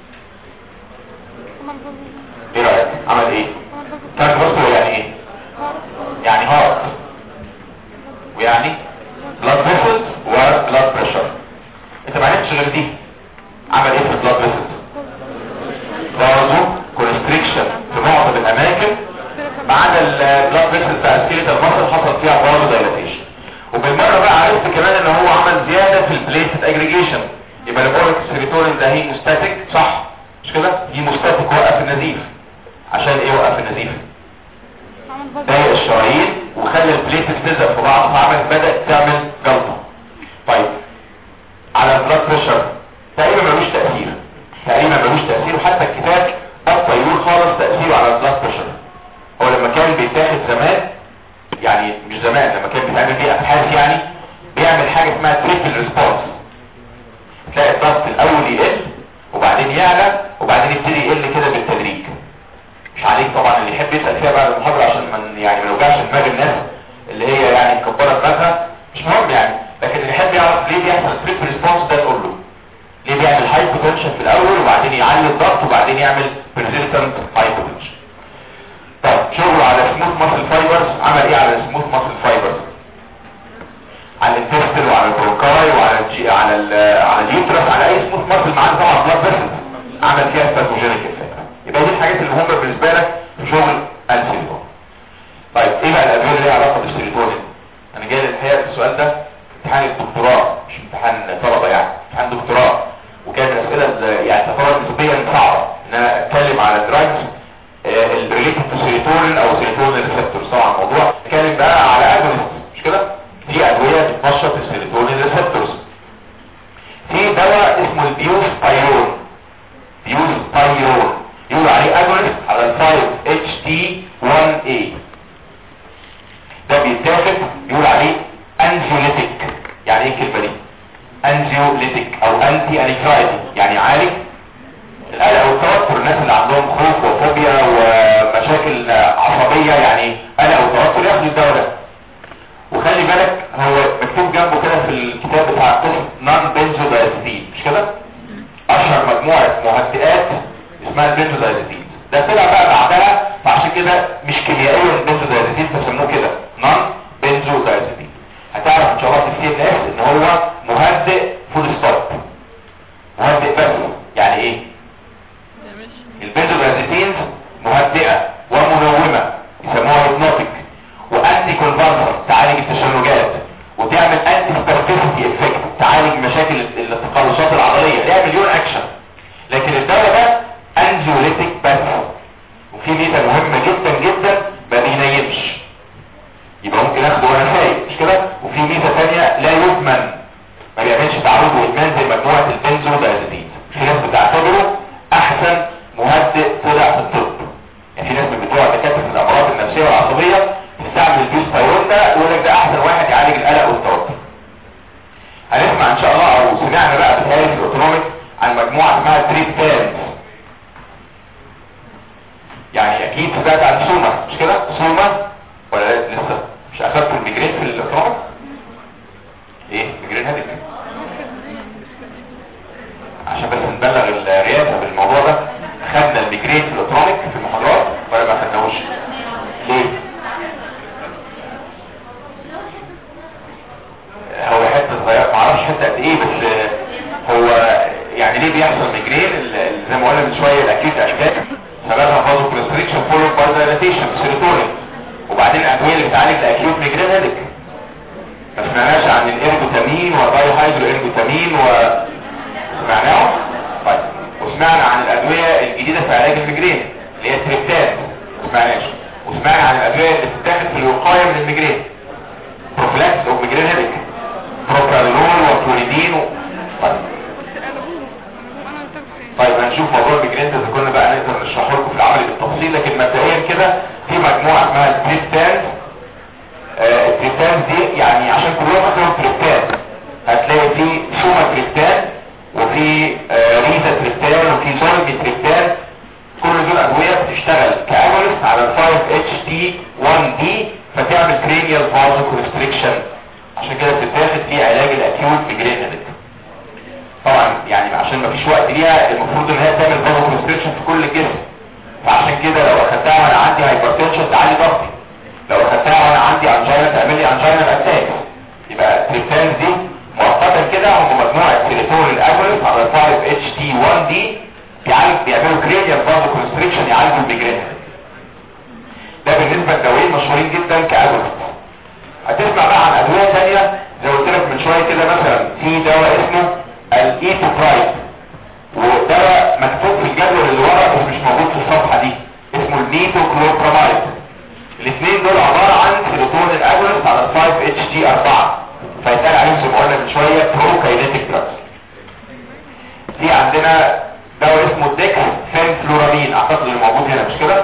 A: ايه رأيك عمل ايه كارديو فاسكولار يعني ايه يعني هارت ويعني بلاد فيسلز وبلاد بريشر انت ما عرفتش غير دي عمل ايه في البلاد فيسلز برضه كونستريكشن في معظم الاماكن ما عدا البلاد فيسلز بتاع السكيلتال مصر حصل فيها برضه دايلاتيشن وبالمره بقى عرفت كمان ان هو عمل زياده في البليتد اجريجيشن يبقى لما بقولك السيروتونين ده هيموستاتيك صح مش كده هيموستاتيك وقف النزيف عشان ايه وقف النزيف ضايق الشرايين وخلى البليتد تلزق في بعض فعمل بدات تعمل جلطه طيب على البلاد بريشر تقريبا ملوش تاثير تقريبا ملوش تاثير وحتى الكتاب بطل يقول خالص تاثيره على البلاد بريشر هو لما كان بيتاخد زمان يعني مش زمان لما كان بيتعمل بيه ابحاث يعني بيعمل حاجه اسمها تريبل ريسبونس تلاقي الضغط الاول يقل وبعدين يعلى وبعدين يبتدي يقل كده بالتدريج مش عليك طبعا اللي يحب يسال فيها بعد المحاضره عشان من يعني ما نوجعش دماغ الناس اللي هي يعني مكبره دماغها مش مهم يعني لكن اللي يحب يعرف ليه بيحصل التريبل ريسبونس ده نقول له ليه بيعمل هايبوتنشن في الاول وبعدين يعلي الضغط وبعدين يعمل بيرزيستنت هايبوتنشن طيب شغله على سموث ماسل فايبرز عمل ايه على سموث ماسل فايبرز على الانتستل وعلى البروكاي وعلى الجي على ال على اليوترس على اي سموث ماسل معاه طبعا بلاد فيسل عمل فيها سبازموجينيك افكت يبقى دي الحاجات اللي مهمه بالنسبه لك في شغل السيليكون طيب ايه بقى الادويه اللي ليها علاقه بالسيليكون انا جاي الحقيقه السؤال ده امتحان الدكتوراه مش امتحان طلبه يعني امتحان دكتوراه وكانت الاسئله يعني تعتبر نسبيا صعبه ان انا اتكلم على دراجز الريليتد تو سيروتونين او سيروتونين ريسبتورز طبعا الموضوع اتكلم بقى على اجونست مش كده في ادويه بتنشط السيروتونين ريسبتورز في دواء تستعمل البيوستايرون ده يقول لك ده احسن واحد يعالج القلق والتوتر هنسمع ان شاء الله او سمعنا بقى في الهيئه الاوتونوميك عن مجموعه اسمها تريبتانز يعني اكيد سمعت عن سوما مش كده سوما ولا لا لسه مش اخدتوا الميجرين في الاوتونوميك ايه ميجرين هادي عشان بس نبلغ الرئاسه بالموضوع ده خدنا الميجرين في الاوتونوميك في المحاضرات ولا ما خدناهوش ليه هو حته صغيره ما اعرفش حته قد ايه بس هو يعني ليه بيحصل ميجرين ال- ال- زي ما قلنا من شويه الاكيوت اتاك سببها فازو كونستريكشن فولو باي دايلاتيشن سيروتونين وبعدين الادويه اللي بتعالج الاكيوت ميجرين هيدك ما سمعناش عن الارجوتامين والبايو هايدرو ارجوتامين و سمعناهم طيب وسمعنا عن الادويه الجديده في علاج الميجرين اللي هي التريبتان ما سمعناش وسمعنا عن الادويه اللي بتتاخد في الوقايه من الميجرين بروفلاكس او ميجرين هيدك بروبرانول وكلوريدين و... طيب طيب هنشوف موضوع الميجرين ده اذا كنا بقى نقدر نشرحه لكم في العمل بالتفصيل لكن مبدئيا كده في مجموعه اسمها التريبتان آه، التريبتان دي يعني عشان كلهم اسمهم تريبتان هتلاقي في شوما تريبتان وفي آه، ريزا تريبتان وفي زولمي تريبتان كل دول ادويه بتشتغل كاجولست على ال 5 اتش تي 1 دي فتعمل كرينيال فازو كونستريكشن عشان كده بتتاخد في علاج الاكيوت ميجرين هيدك طبعا يعني عشان ما فيش وقت ليها المفروض ان هي تعمل فازو كونستريكشن في كل الجسم فعشان كده لو اخدتها وانا عندي هايبرتنشن تعلي ضغطي لو اخدتها وانا عندي انجينا تعمل لي انجينا اتاك يبقى التريبتان دي مؤقتا كده هم مجموعه سيروتونين اجولست على 5 اتش تي 1 دي بيعالج بيعملوا كريديال فازو كونستريكشن يعالجوا الميجرين ده بالنسبه لدوايين مشهورين جدا كاجولست هتسمع بقى عن ادويه ثانيه زي ما قلت لك من شويه كده مثلا في دواء اسمه الايتوبرايد ودواء مكتوب في الجدول اللي ورا بس مش موجود في الصفحه دي اسمه النيتوكلوبرامايد الاثنين دول عباره عن سيروتونين اجونست على 5 اتش تي 4 فيتقال عليهم زي ما قلنا من شويه بروكاينيتيك دراجز في عندنا دواء اسمه ديكس فينفلورامين اعتقد انه موجود هنا مش كده